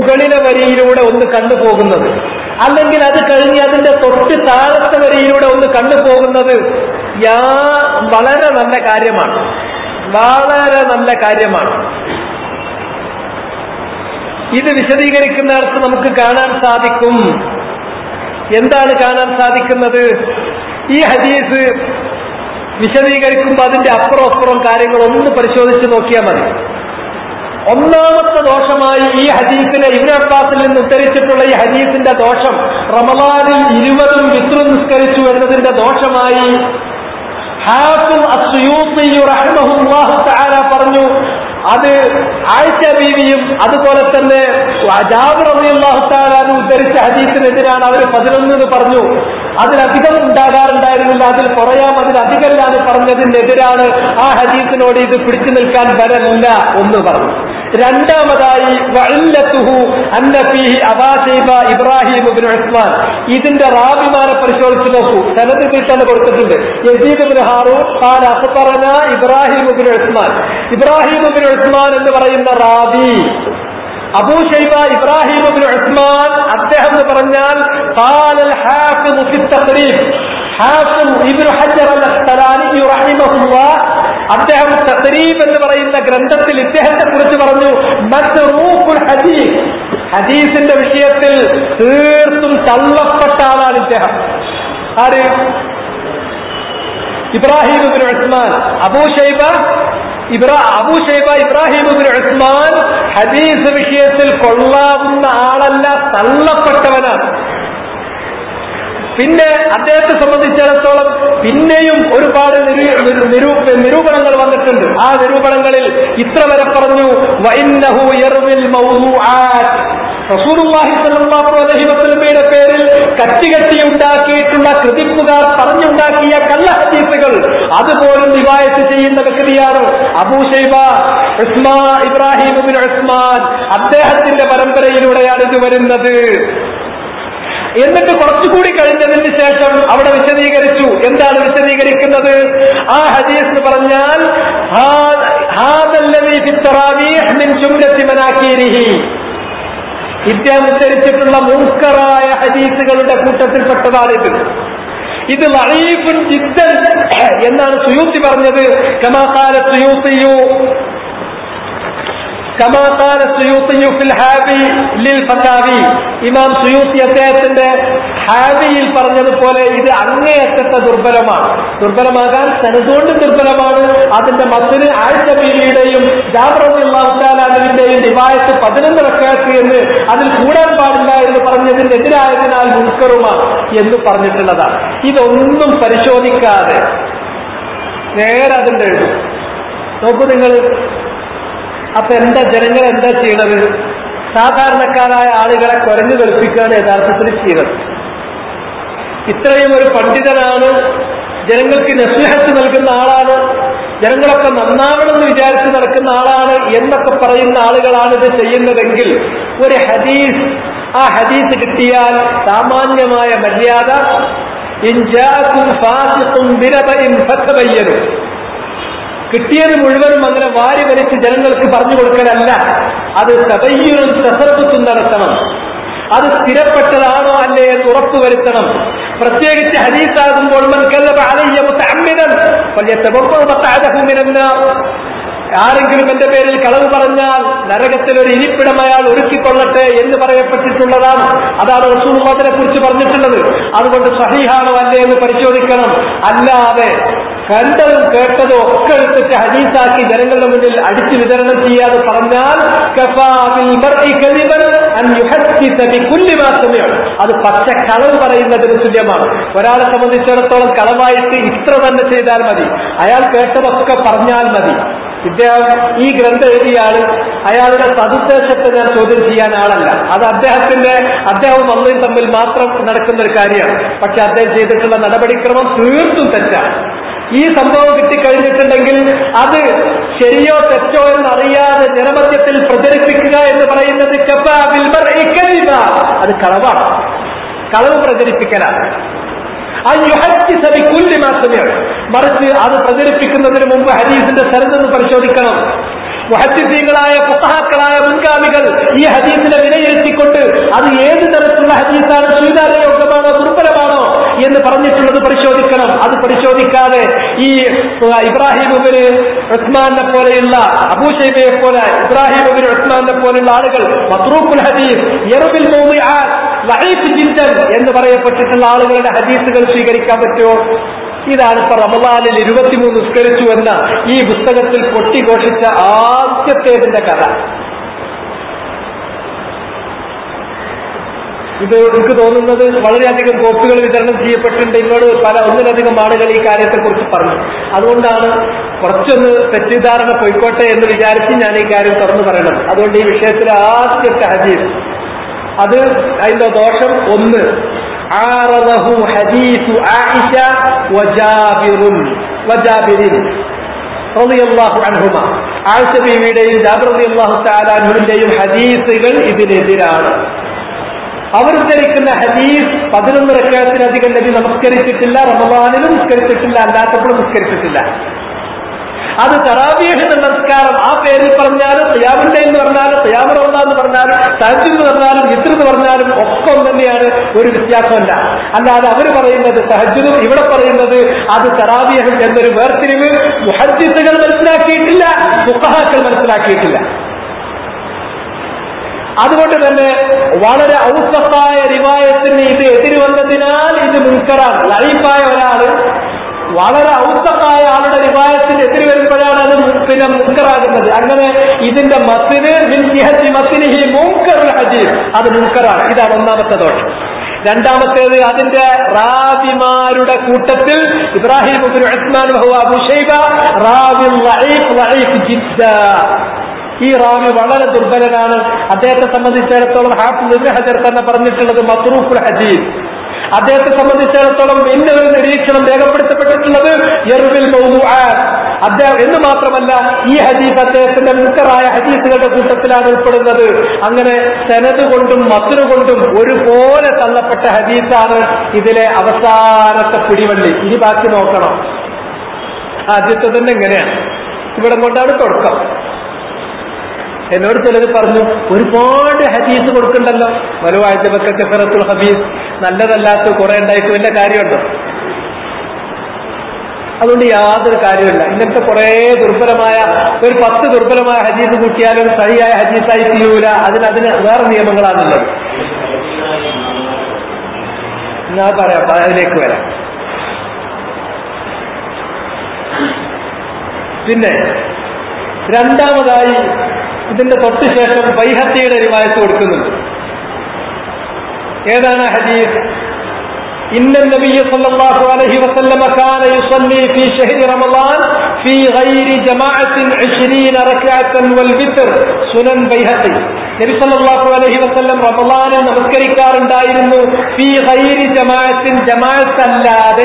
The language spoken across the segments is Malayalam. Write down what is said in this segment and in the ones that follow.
മുകളിലെ വരിയിലൂടെ ഒന്ന് കണ്ടുപോകുന്നത് അല്ലെങ്കിൽ അത് കഴിഞ്ഞ് അതിന്റെ തൊട്ട് താഴത്തെ വരിയിലൂടെ ഒന്ന് കണ്ടുപോകുന്നത് യാ വളരെ നല്ല കാര്യമാണ് വളരെ നല്ല കാര്യമാണ് ഇത് വിശദീകരിക്കുന്നിടത്ത് നമുക്ക് കാണാൻ സാധിക്കും എന്താണ് കാണാൻ സാധിക്കുന്നത് ഈ ഹദീസ് വിശദീകരിക്കുമ്പോൾ അതിന്റെ അപ്പുറം അപ്പുറം കാര്യങ്ങൾ ഒന്ന് പരിശോധിച്ച് നോക്കിയാൽ മതി ഒന്നാമത്തെ ദോഷമായി ഈ ഹദീസിലെ ഇബ്നു അബ്ബാസിൽ നിന്ന് ഉദ്ധരിച്ചിട്ടുള്ള ഈ ഹദീസിന്റെ ദോഷം റമദാനിൽ ഇരുപതും വിത്രു നിസ്കരിച്ചു എന്നതിന്റെ ദോഷമായി ഹാഫിം അസ്യൂത്തി റഹ്മഹുല്ലാഹു തആല പറഞ്ഞു അത് ആയിഷ ബീവിയും അതുപോലെ തന്നെ ജാബിർ റളിയല്ലാഹു തആല ഉദ്ധരിച്ച ഹദീസിനെതിരാണ് അവർ പതിനൊന്ന് പറഞ്ഞു അതിലധികം ഉണ്ടാകാറുണ്ടായിരുന്നില്ല അതിൽ കുറയാം അതിലധികമല്ല എന്ന് പറഞ്ഞതിനെതിരാണ് ആ ഹദീസിനോട് ഇത് പിടിച്ചു നിൽക്കാൻ വരല്ല ഒന്ന് പറഞ്ഞു രണ്ടാമതായി വഇല്ലത്തുഹു അന്ന ഫീഹി അബാശൈബ ഇബ്രാഹിം ഇബ്നു ഉസ്മാൻ ഇതിന്റെ റാബിമാരെ പരിശോധിച്ച് നോക്കൂ സനത് കിട്ടാൻ കൊടുത്തിട്ടുണ്ട് യസീദ് ഇബ്നു ഹാറൂൻ ഖാല അഖ്ബറന ഇബ്രാഹിം ഇബ്നു ഉസ്മാൻ ഇബ്രാഹിം ഇബ്നു ഉസ്മാൻ എന്ന് പറയുന്ന rabi Abu Shaiba Ibrahim ibn Usman അദ്ദേഹം എന്ന് പറഞ്ഞാൽ قال الحافظ في التقريب ഹാഫിം ഇബ്നു ഹജർ അൽ അസ്തലാനി റഹിമഹുല്ലാഹ് അദ്ദേഹം തഖരീബ് എന്ന് പറയുന്ന ഗ്രന്ഥത്തിൽ ഇദ്ദേഹത്തെ കുറിച്ച് പറഞ്ഞു മസ്റൂഖുൽ ഹദീസ് ഹദീസിന്റെ വിഷയത്തിൽ തീർത്തും തള്ളപ്പെട്ട ആളാണ് ഇദ്ദേഹം ആര് Ibrahim ibn Usman Abu Shaiba ഇബ്രാ Abu Shaiba Ibrahim ibn Usman ഹദീസ് വിഷയത്തിൽ കൊള്ളാവുന്ന ആളല്ല തള്ളപ്പെട്ടവനാണ് പിന്നെ അദ്ദേഹത്തെ സംബന്ധിച്ചിടത്തോളം പിന്നെയും ഒരുപാട് നിരൂ- നിരൂ- നിരൂപണങ്ങൾ വന്നിട്ടുണ്ട് ആ നിരൂപണങ്ങളിൽ ഇത്ര വരെ പറഞ്ഞു വൈന്നഹു യർവിൽ മൗദൂആത്ത് റസൂലുള്ളാഹി സ്വല്ലല്ലാഹു അലൈഹി വസല്ലമയുടെ പേരിൽ കട്ടി കട്ടി ഉണ്ടാക്കിയിട്ടുള്ള കൃതിപ്പുകാർ പറഞ്ഞുണ്ടാക്കിയ കള്ള ഹദീസുകൾ അതുപോലും റിവായത്ത് ചെയ്യുന്ന വ്യക്തിയാണ് അബൂ ഷൈബ ഉസ്മാ ഇബ്രാഹിം ഇബ്നു ഉസ്മാൻ അദ്ദേഹത്തിന്റെ പരമ്പരയിലൂടെയാണ് ഇത് വരുന്നത് എന്നിട്ട് കുറച്ചുകൂടി കഴിഞ്ഞതിന് ശേഷം അവിടെ വിശദീകരിച്ചു എന്താണ് വിശദീകരിക്കുന്നത് ആ ഹദീസ് എന്ന് പറഞ്ഞാൽ ഹാ- ഹാദല്ലദീ ഫി തറാവീഹ് മിൻ ജുംലത്തി മനാക്കീരിഹി ഇദ്ദേഹം ഉദ്ധരിച്ചിട്ടുള്ള മുൻകറായ ഹദീസുകളുടെ കൂട്ടത്തിൽപ്പെട്ടതാണിത് ഇത് വഴീഫുൻ ജിദ്ദൻ എന്നാണ് സുയൂത്തി പറഞ്ഞത് കമാകാല സുയൂത്തിയു كما قال السيوطي في الحابي للفتاوي ഇമാം സുയൂത്തി അദ്ദേഹത്തിന്റെ ഹാബിയിൽ പറഞ്ഞതുപോലെ ഇത് അങ്ങേയറ്റത്തെ ദുർബലമാണ് ദുർബലമാകാൻ തനതുകൊണ്ട് ദുർബലമാണ് അതിന്റെ മത്തിന് ആഴ്ച ബീവിയുടെയും ജാബ്രബിന്റെയും ഡിവായത്ത് പതിനൊന്ന് റക്കാത്ത് എന്ന് അതിൽ കൂടാൻ പാടില്ല എന്ന് പറഞ്ഞതിനെതിരായതിനാൽ മുൻകറുമാണ് എന്ന് പറഞ്ഞിട്ടുള്ളതാണ് ഇതൊന്നും പരിശോധിക്കാതെ നേരെ അതിന്റെ എഴുതും നോക്കൂ നിങ്ങൾ അപ്പൊ എന്താ ജനങ്ങൾ എന്താ ചെയ്യണത് സാധാരണക്കാരായ ആളുകളെ കുരഞ്ഞു കളിപ്പിക്കുകയാണ് യഥാർത്ഥത്തിൽ ചെയ്യുന്നത് ഇത്രയും ഒരു പണ്ഡിതനാണ് ജനങ്ങൾക്ക് നസ്ലിഹത്ത് നൽകുന്ന ആളാണ് ജനങ്ങളൊക്കെ നന്നാവണമെന്ന് വിചാരിച്ച് നടക്കുന്ന ആളാണ് എന്നൊക്കെ പറയുന്ന ആളുകളാണ് ഇത് ചെയ്യുന്നതെങ്കിൽ ഒരു ഹദീസ് ആ ഹദീസ് കിട്ടിയാൽ സാമാന്യമായ മര്യാദ ഇൻജാക്കും ഫാസിഖും ബിരബഇൻ ഫതബയ്യനു കിട്ടിയത് മുഴുവനും അങ്ങനെ വാരി വലിച്ച് ജനങ്ങൾക്ക് പറഞ്ഞു കൊടുക്കലല്ല അത് തബയ്യനും തസർപ്പത്തും നടത്തണം അത് സ്ഥിരപ്പെട്ടതാണോ അല്ലേ എന്ന് ഉറപ്പുവരുത്തണം പ്രത്യേകിച്ച് ഹദീസാകുമ്പോൾ മൻ കല്ലബ അലയ്യ മുതഅമ്മിദൻ ഫല്യതബവ്വഅ മഖഅദഹു മിനൻ നാർ ആരെങ്കിലും എന്റെ പേരിൽ കളവ് പറഞ്ഞാൽ നരകത്തിൽ ഒരു ഇരിപ്പിടം അയാൾ ഒരുക്കിക്കൊള്ളട്ടെ എന്ന് പറയപ്പെട്ടിട്ടുള്ളതാണ് അതാണ് റസൂലുള്ളാഹിനെ കുറിച്ച് പറഞ്ഞിട്ടുള്ളത് അതുകൊണ്ട് സഹീഹാണോ അല്ലേ എന്ന് പരിശോധിക്കണം അല്ലാതെ കണ്ടതും കേട്ടതും ഒക്കെ എടുത്തിട്ട് ഹദീസാക്കി ജനങ്ങളുടെ മുന്നിൽ അടിച്ചു വിതരണം ചെയ്യാതെ പറഞ്ഞാൽ കഫാ ബിൽ മർഇ കദിബൻ അൻ യുഹദ്ദിസ ബികുല്ലി മാ സമിഅ. അത് പച്ച കളവ് പറയുന്നതിന് തുല്യമാണ് ഒരാളെ സംബന്ധിച്ചിടത്തോളം കളവായിട്ട് ഇത്ര തന്നെ ചെയ്താൽ മതി അയാൾ കേട്ടതൊക്കെ പറഞ്ഞാൽ മതി ഇദ്ദേഹം ഈ ഗ്രന്ഥം എഴുതിയ ആള് അയാളുടെ സതുദ്ദേശത്തെ ഞാൻ ചോദ്യം ചെയ്യാൻ ആളല്ല അത് അദ്ദേഹത്തിന്റെ അദ്ദേഹവും അമ്മയും തമ്മിൽ മാത്രം നടക്കുന്ന ഒരു കാര്യമാണ് പക്ഷെ അദ്ദേഹം ചെയ്തിട്ടുള്ള നടപടിക്രമം തീർത്തും തെറ്റാണ് ഈ സംഭവം കിട്ടിക്കഴിഞ്ഞിട്ടുണ്ടെങ്കിൽ അത് ശരിയോ തെറ്റോ എന്നറിയാതെ ജനമധ്യത്തിൽ പ്രചരിപ്പിക്കുക എന്ന് പറയുന്നത് കഫാ ബിൽ മർഇ കദിബ. അത് കളവാണ് കളവ് പ്രചരിപ്പിക്കലാണ് ആ യുഹദ്ദിസ ബികുല്ലി മാ സമിഅ. മറിച്ച് അത് പ്രചരിപ്പിക്കുന്നതിന് മുമ്പ് ഹദീസിന്റെ സരതെന്ന് പരിശോധിക്കണം മുഹദ്ദിസീങ്ങളായ പുസ്തഹാക്കളായ മുൻഗാമികൾ ഈ ഹദീസിനെ വിലയിരുത്തി ഹദീസാണ് സ്വീകാര്യയോഗ്യമാണോ ദുർബലമാണോ എന്ന് പറഞ്ഞിട്ടുള്ളത് പരിശോധിക്കണം അത് പരിശോധിക്കാതെ ഈ ഇബ്രാഹിം ഉബിന് ഉസ്മാനെ പോലെയുള്ള അബൂഷൈബയെ പോലെ ഇബ്രാഹിം ഉബിന് ഉസ്മാനെ പോലെയുള്ള ആളുകൾ മത്രൂഖുൽ ഹദീസ് യറുബിൽ ലഹീഫ് ജിന്തൻ എന്ന് പറയപ്പെട്ടിട്ടുള്ള ആളുകളുടെ ഹദീസുകൾ സ്വീകരിക്കാൻ പറ്റുമോ ഇതാണ് ഇപ്പൊ റമദാനിൽ ഇരുപത്തിമൂന്ന് നിസ്കരിച്ചു എന്ന ഈ പുസ്തകത്തിൽ പൊട്ടിഘോഷിച്ച ആദ്യത്തേതിന്റെ കഥ ഇത് എനിക്ക് തോന്നുന്നത് വളരെയധികം കോപ്പികൾ വിതരണം ചെയ്യപ്പെട്ടിട്ടുണ്ട് ഇങ്ങോട്ട് പല ഒന്നിലധികം ആളുകൾ ഈ കാര്യത്തെക്കുറിച്ച് പറഞ്ഞു അതുകൊണ്ടാണ് കുറച്ചൊന്ന് തെറ്റിദ്ധാരണ പോയിക്കോട്ടെ എന്ന് വിചാരിച്ച് ഞാൻ ഈ കാര്യം തുറന്നു പറയണം അതുകൊണ്ട് ഈ വിഷയത്തിൽ ആദ്യത്തെ ഹദീസ് അത് അതിന്റെ ദോഷം ഒന്ന് ആറദഹു ഹദീസു ആയിഷ വജാബിറുൻ വജാബിരിൻ റളിയല്ലാഹു അൻഹുമ ആയിഷ ബീവിയുടെയും ജാബിർ റളിയല്ലാഹു തആല അൻഹുവിന്റെയും ഹദീസുകൾ ഇതിനെതിരാണ് അവർ ഉദ്ധരിക്കുന്ന ഹദീസ് പതിനൊന്ന് റക്കാത്തിലധികം നബി നമസ്കരിച്ചിട്ടില്ല റമദാനിലും നിസ്കരിച്ചിട്ടില്ല അല്ലാത്തപ്പോഴും നിസ്കരിച്ചിട്ടില്ല അത് തറാബീഹ് നമസ്കാരം ആ പേരിൽ പറഞ്ഞാലും തയ്യാബുണ്ട എന്ന് പറഞ്ഞാലും തയ്യാബ് റമദ എന്ന് പറഞ്ഞാലും തഹജ് എന്ന് പറഞ്ഞാലും ഇത്ര എന്ന് പറഞ്ഞാലും ഒക്കെ ഒന്ന് തന്നെയാണ് ഒരു വ്യത്യാസമല്ല അല്ലാതെ അവർ പറയുന്നത് തഹജുദും ഇവിടെ പറയുന്നത് അത് തറാബീഹ് എന്നൊരു വേർതിരിവ് മുഹദ്ദിസുകൾ മനസ്സിലാക്കിയിട്ടില്ല മുഖഹാക്കൾ മനസ്സിലാക്കിയിട്ടില്ല അതുകൊണ്ട് തന്നെ വളരെ ഔസത്തായ റിവായത്തിന് ഇത് എതിര് വന്നതിനാൽ ഇത് മുൻകറാണ് ലൈഫായ ഒരാള് വളരെ ഔസത്തായ ആളുടെ റിവായത്തിന് എതിര് വരുമ്പോഴാണ് അത് പിന്നെ മുൻകറാകുന്നത് അങ്ങനെ ഇതിന്റെ മത്തിന് മത്തിന് ഈ മുൻകർ ഹജീർ അത് മുൻകറാണ് ഇതാണ് ഒന്നാമത്തെ ദോഷം രണ്ടാമത്തേത് അതിന്റെ റാബിമാരുടെ കൂട്ടത്തിൽ ഇബ്രാഹിം ഉസ്മാൻ അബുഷൈബ റാബി ലഈഫ് ലഈഫ് ജിദ്ദ ഈ റാവി വളരെ ദുർബലനാണ് അദ്ദേഹത്തെ സംബന്ധിച്ചിടത്തോളം ഹാഫിദ് ഇബ്നു ഹജർ തന്നെ പറഞ്ഞിട്ടുള്ളത് മത്രൂഫുൽ ഹദീസ് അദ്ദേഹത്തെ സംബന്ധിച്ചിടത്തോളം ഇന്ന ഒരു നിരീക്ഷണം രേഖപ്പെടുത്തപ്പെട്ടിട്ടുള്ളത് യറുവിൽ അദ്ദേഹം എന്ന് മാത്രമല്ല ഈ ഹദീസ് അദ്ദേഹത്തിന്റെ മുക്കറായ ഹദീസുകളുടെ കൂട്ടത്തിലാണ് ഉൾപ്പെടുന്നത് അങ്ങനെ സെനത് കൊണ്ടും മത്തുരു കൊണ്ടും ഒരുപോലെ തള്ളപ്പെട്ട ഹദീസാണ് ഇതിലെ അവസാനത്തെ പിടിവള്ളി ഇനി ബാക്കി നോക്കണം ആദ്യത്തെ തന്നെ എങ്ങനെയാണ് ഇവിടെ കൊണ്ടാണ് തുടക്കം എന്നോട് ചിലർ പറഞ്ഞു ഒരുപാട് ഹദീസ് കൊടുക്കണ്ടല്ലോ വലുവാഴ്ചബക്ക ഫിറത്തുൽ ഹബീസ് നല്ലതല്ലാത്ത കുറെ ഉണ്ടായിട്ട് വല്ല കാര്യമുണ്ടോ അതുകൊണ്ട് യാതൊരു കാര്യമില്ല ഇങ്ങനത്തെ കുറെ ദുർബലമായ ഒരു പത്ത് ദുർബലമായ ഹദീസ് കൂട്ടിയാലും സഹിയായ ഹദീസായി തീരൂല അതിന് അതിന് വേറെ നിയമങ്ങളാണുള്ളത് ഞാൻ പറയാം അതിലേക്ക് വരാം പിന്നെ രണ്ടാമതായി ഇതിന്റെ തൊട്ട് ശേഷം ബൈഹത്തിയുടെ റിവായത്ത് കൊടുക്കുന്നുണ്ട് ഏതാണ് ഹദീസ് إن النبي صلى الله عليه وسلم كان يصلي في شهر رمضان في غير جماعة عشرين ركعة والوتر سنن بيهقي നബി സല്ലല്ലാഹു അലൈഹി വസല്ലം റമളാനിൽ നമസ്കരിക്കാറുണ്ടായിരുന്നു ഫീ ഗൈരി ജമാഅത്തിൻ ജമാഅത്ത് അല്ലാതെ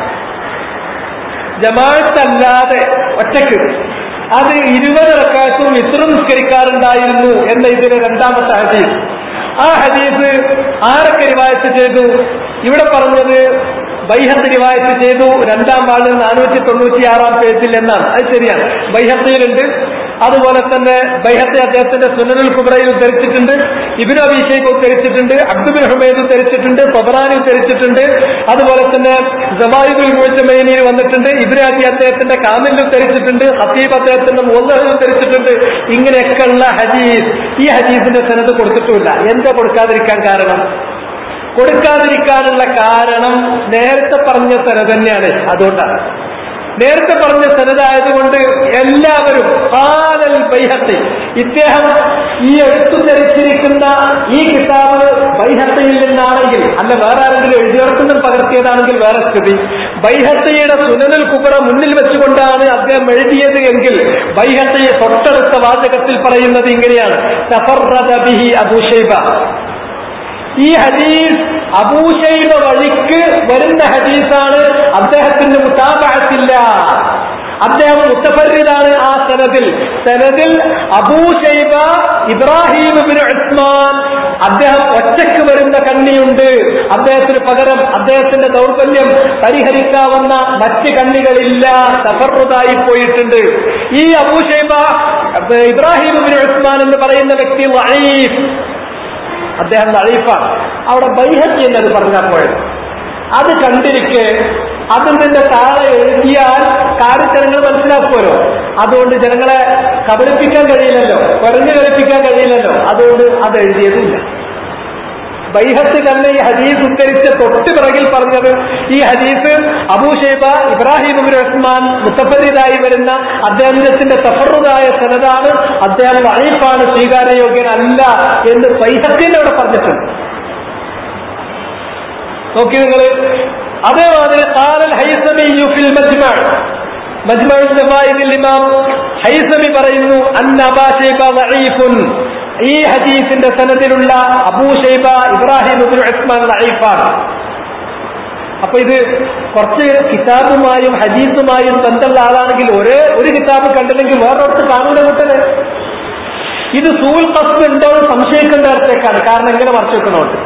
ജമാഅത്ത് അല്ലാതെ ഒറ്റക്ക് അത് ഇരുപത് റക്കാത്തും ഇത്ര നിസ്കരിക്കാറുണ്ടായിരുന്നു എന്ന ഇതിന് രണ്ടാമത്തെ ഹദീസ് ആ ഹദീസ് ആരൊക്കെ റിവായത്ത് ചെയ്തു ഇവിടെ പറഞ്ഞത് ബൈഹത്ത് റിവായത്ത് ചെയ്തു രണ്ടാം വാളിൽ നാനൂറ്റി തൊണ്ണൂറ്റി ആറാം പേജിൽ എന്നാണ് അത് ശരിയാണ് ബൈഹത്തയിലുണ്ട് അതുപോലെ തന്നെ ബൈഹത്തെ അദ്ദേഹത്തിന്റെ സുനനുൽ കുബ്രയിൽ ഉദ്ധരിച്ചിട്ടുണ്ട് ഇബിൻ അബീഷേഖ് ഉദ്ധരിച്ചിട്ടുണ്ട് അബ്ദുബിൻ ഹുമൈദ് ഉദ്ധരിച്ചിട്ടുണ്ട് തൊബറാനി ഉദ്ധരിച്ചിട്ടുണ്ട് അതുപോലെ തന്നെ ജവായുബുൽ മുഴച്ചമൈനിയിൽ വന്നിട്ടുണ്ട് ഇബ്രാജി അദ്ദേഹത്തിന്റെ കാമിൽ ഉദ്ധരിച്ചിട്ടുണ്ട് ഹസീബ് അദ്ദേഹത്തിന്റെ മുഹമ്മദ് ഉദ്ധരിച്ചിട്ടുണ്ട് ഇങ്ങനെയൊക്കെയുള്ള ഹദീസ് ഈ ഹദീസിന്റെ സനത് കൊടുത്തിട്ടുമില്ല എന്താ കൊടുക്കാതിരിക്കാൻ കാരണം കൊടുക്കാതിരിക്കാനുള്ള കാരണം നേരത്തെ പറഞ്ഞ സനത് തന്നെയാണ് അതുകൊണ്ടാണ് നേരത്തെ പറഞ്ഞ സനതായതുകൊണ്ട് എല്ലാവരും ഹാലൽ ബൈഹത്തി ഇദ്ദേഹം ഈ എടുത്തു ധരിച്ചിരിക്കുന്ന ഈ കിതാബ് ബൈഹത്തയിൽ നിന്നാണെങ്കിൽ അല്ല വേറെ ആരെങ്കിലും എഴുതിയിടത്തുനിന്നും പകർത്തിയതാണെങ്കിൽ വേറെ സ്ഥിതി ബൈഹത്തയുടെ സുനനുൽ കുബറ മുന്നിൽ വെച്ചുകൊണ്ടാണ് അദ്ദേഹം എഴുതിയത് എങ്കിൽ ബൈഹത്തയെ തൊട്ടടുത്ത വാചകത്തിൽ പറയുന്നത് ഇങ്ങനെയാണ് സഫർറദ ബിഹി അബൂഷൈബ ഈ ഹദീസ് അബൂഷൈബ വഴിക്ക് വരുന്ന ഹദീസാണ് അദ്ദേഹത്തിന്റെ മുത്താബാത്തില്ല അദ്ദേഹം മുത്തഫരിതാണ് ആ സനദിൽ സനദിൽ അബൂഷൈബ ഇബ്രാഹിം ബിൻ ഉസ്മാൻ അദ്ദേഹം ഒറ്റയ്ക്ക് വരുന്ന കണ്ണിയുണ്ട് അദ്ദേഹത്തിന് പകരം അദ്ദേഹത്തിന്റെ ദൗർബല്യം പരിഹരിക്കാവുന്ന മറ്റ് കണ്ണികളില്ല തഫറുതായി പോയിട്ടുണ്ട് ഈ അബൂഷൈബ ഇബ്രാഹിം ബിൻ ഉസ്മാൻ എന്ന് പറയുന്ന വ്യക്തി വഴീഫ് അദ്ദേഹം അഴീഫാണ് അവിടെ ബൈഹത്തി എന്നത് പറഞ്ഞാൽ പോയത് അത് കണ്ടിരിക്കെ അതിന്റെ താഴെ എഴുതിയാൽ കാര്യജനങ്ങൾ മനസ്സിലാക്കുമല്ലോ അതുകൊണ്ട് ജനങ്ങളെ കബളിപ്പിക്കാൻ കഴിയില്ലല്ലോ കുറഞ്ഞു കളിപ്പിക്കാൻ കഴിയില്ലല്ലോ അതുകൊണ്ട് അത് എഴുതിയതില്ല ബൈഹത്ത് തന്നെ ഈ ഹദീസ് ഉദ്ധരിച്ച തൊട്ട് പിറകിൽ പറഞ്ഞത് ഈ ഹദീസ് അബൂഷൈബ ഇബ്രാഹിം ഇബ്നു ഉസ്മാൻ മുത്തഫരീദായി വരുന്ന അദ്ദേഹത്തിന്റെ തഫറുദായ സനതാണ് അദ്ദേഹം വഴീഫാണ് സ്വീകാര്യയോഗ്യനല്ല എന്ന് ബൈഹത്തിന്റെ അവിടെ പറഞ്ഞിട്ടുണ്ട് നോക്കി നിങ്ങൾ അതേമാതിരി കാലൽ ഹൈസമിയു ഫിൽ മജ്മഅ മജ്മഉൽ ജമാഇദിൽ ഇമാം ഹൈസമി പറയുന്നു അന്ന അബാ ശൈബ ദഈഫുൻ ഈ ഹദീസിന്റെ സനദിലുള്ള അബൂ ശൈബ ഇബ്രാഹിം ഇബ്നു ഉസ്മാൻ ദഈഫാണ് അപ്പൊ ഇത് കുറച്ച് കിതാബുമായും ഹദീസുമായും ബന്ധമുള്ള ആളാണെങ്കിൽ ഒരേ ഒരു കിതാബ് കണ്ടില്ലെങ്കിൽ വേറൊരിടത്ത് കാണൂല കൂട്ടത് ഇത് സൂൽ കസ്ബ് ഉണ്ടോ എന്ന് സംശയിക്കേണ്ട അടുത്തേക്കാണ് കാരണം എങ്ങനെ മറച്ചു വെക്കണോണ്ട്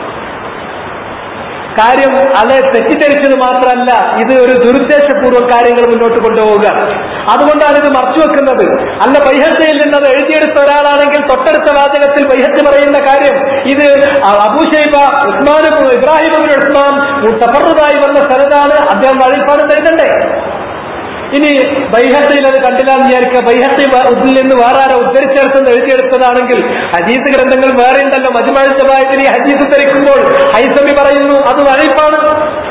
കാര്യം അത് തെറ്റിദ്ധരിച്ചത് മാത്രമല്ല ഇത് ഒരു ദുരുദ്ദേശപൂർവ്വം കാര്യങ്ങൾ മുന്നോട്ട് കൊണ്ടുപോവുക അതുകൊണ്ടാണ് ഇത് മറച്ചു വെക്കുന്നത് അല്ല ബൈഹത്തയിൽ നിന്നത് എഴുതിയെടുത്ത ഒരാളാണെങ്കിൽ തൊട്ടടുത്ത വാചകത്തിൽ ബൈഹത്ത് പറയുന്ന കാര്യം ഇത് അബൂഷൈബ ഉസ്മാൻ ഇബ്രാഹിം അബുൽ ഉസ്മാൻ തഫറുതായി വന്ന സ്ഥലത്താണ് അദ്ദേഹം വഴിപാട് എഴുതണ്ടേ ഇനി ബൈഹത്തയിൽ അത് കണ്ടില്ലാന്ന് വിചാരിക്കുക ബൈഹത്തി ഇതിൽ നിന്ന് വേറെ ആരോ ഉദ്ധരിച്ചെടുത്തെന്ന് എഴുതിയെടുത്തതാണെങ്കിൽ ഹദീസ് ഗ്രന്ഥങ്ങൾ വേറെ ഉണ്ടല്ലോ മജുമാഴ്ചമായതിന് ഈ ഹദീസ് ഉദ്ധരിക്കുമ്പോൾ ഹൈസമി പറയുന്നു അത് വഴിപ്പാണ്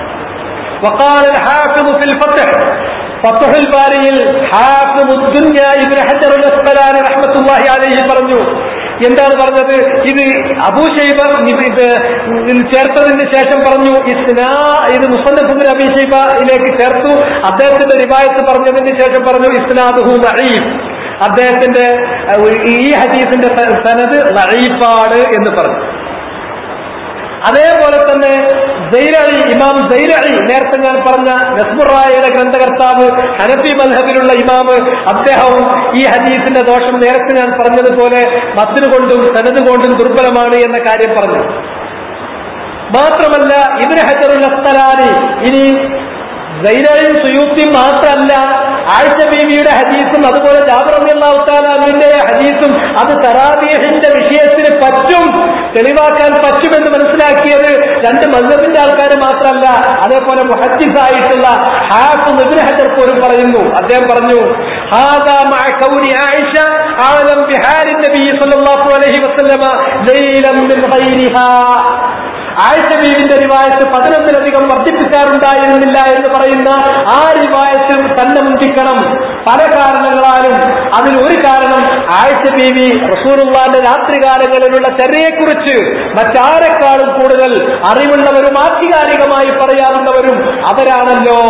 وقال الحافظ في الفتح فتح الباريയിൽ حافظ الدنيا ابن حجر الاسقلاني رحمة الله عليه പറഞ്ഞു എന്താണ് പറഞ്ഞത് ഇത് അബൂഷൈബ ഇത് ചേർത്തതിന് ശേഷം പറഞ്ഞു ഇസ്നാ ഇത് മുസന്നഫിന്റെ അബീഷൈബയിലേക്ക് ചേർത്തു അദ്ദേഹത്തിന്റെ റിവായത്ത് പറഞ്ഞതിന് ശേഷം പറഞ്ഞു ഇസ്നാദുഹു നഈഫ് അദ്ദേഹത്തിന്റെ ഈ ഹദീസിന്റെ സനത് നഈഫാണ് എന്ന് പറഞ്ഞു അതേപോലെ തന്നെ ജൈരളി ഇമാം ജൈരളി നേരത്തെ ഞാൻ പറഞ്ഞ നസ്മുറായയുടെ ഗ്രന്ഥകർത്താവ് ഹനഫി മദ്ഹബിലുള്ള ഇമാമ് അദ്ദേഹവും ഈ ഹദീസിന്റെ ദോഷം നേരത്തെ ഞാൻ പറഞ്ഞതുപോലെ മത്തിന് കൊണ്ടും സനത് കൊണ്ടും ദുർബലമാണ് എന്ന കാര്യം പറഞ്ഞു മാത്രമല്ല ഇബിന് ഹജറുൽ അസ്തലാനി ഇനി സൈലയും സുയൂത്തിയും മാത്രമല്ല ആഴ്ച ബീവിയുടെ ഹദീസും അതുപോലെ ജാബർ അള്ളാഹുത്താലിന്റെ ഹദീസും അത് തറാബീഹിന്റെ വിഷയത്തിന് പറ്റും തെളിവാക്കാൻ പറ്റുമെന്ന് മനസ്സിലാക്കിയത് രണ്ട് മذഹബിന്റെ ആൾക്കാർ മാത്രമല്ല അതേപോലെ മുഹദ്ദിസായിട്ടുള്ള ഹാഫ് ഇബ്നു ഹജർ പോലും പറയുന്നു അദ്ദേഹം പറഞ്ഞു هذا مع كون عائشة أعلم بحال النبي صلى الله عليه وسلم ليلا من غيرها ആയിഷ ബീവിന്റെ റിവായത്ത് പതിനൊന്നിലധികം വർദ്ധിപ്പിക്കാറുണ്ടായിരുന്നില്ല എന്ന് പറയുന്ന ആ റിവായത്തിൽ തന്നെ മുന്തിക്കണം പല കാരണങ്ങളാലും അതിൽ ഒരു കാരണം ആയിഷ ബീവി റസൂറുള്ളാന്റെ രാത്രികാലങ്ങളിലുള്ള ചര്യയെക്കുറിച്ച് മറ്റാരെക്കാളും കൂടുതൽ അറിവുള്ളവരും ആധികാരികമായി പറയാറുള്ളവരും അവരാണല്ലോ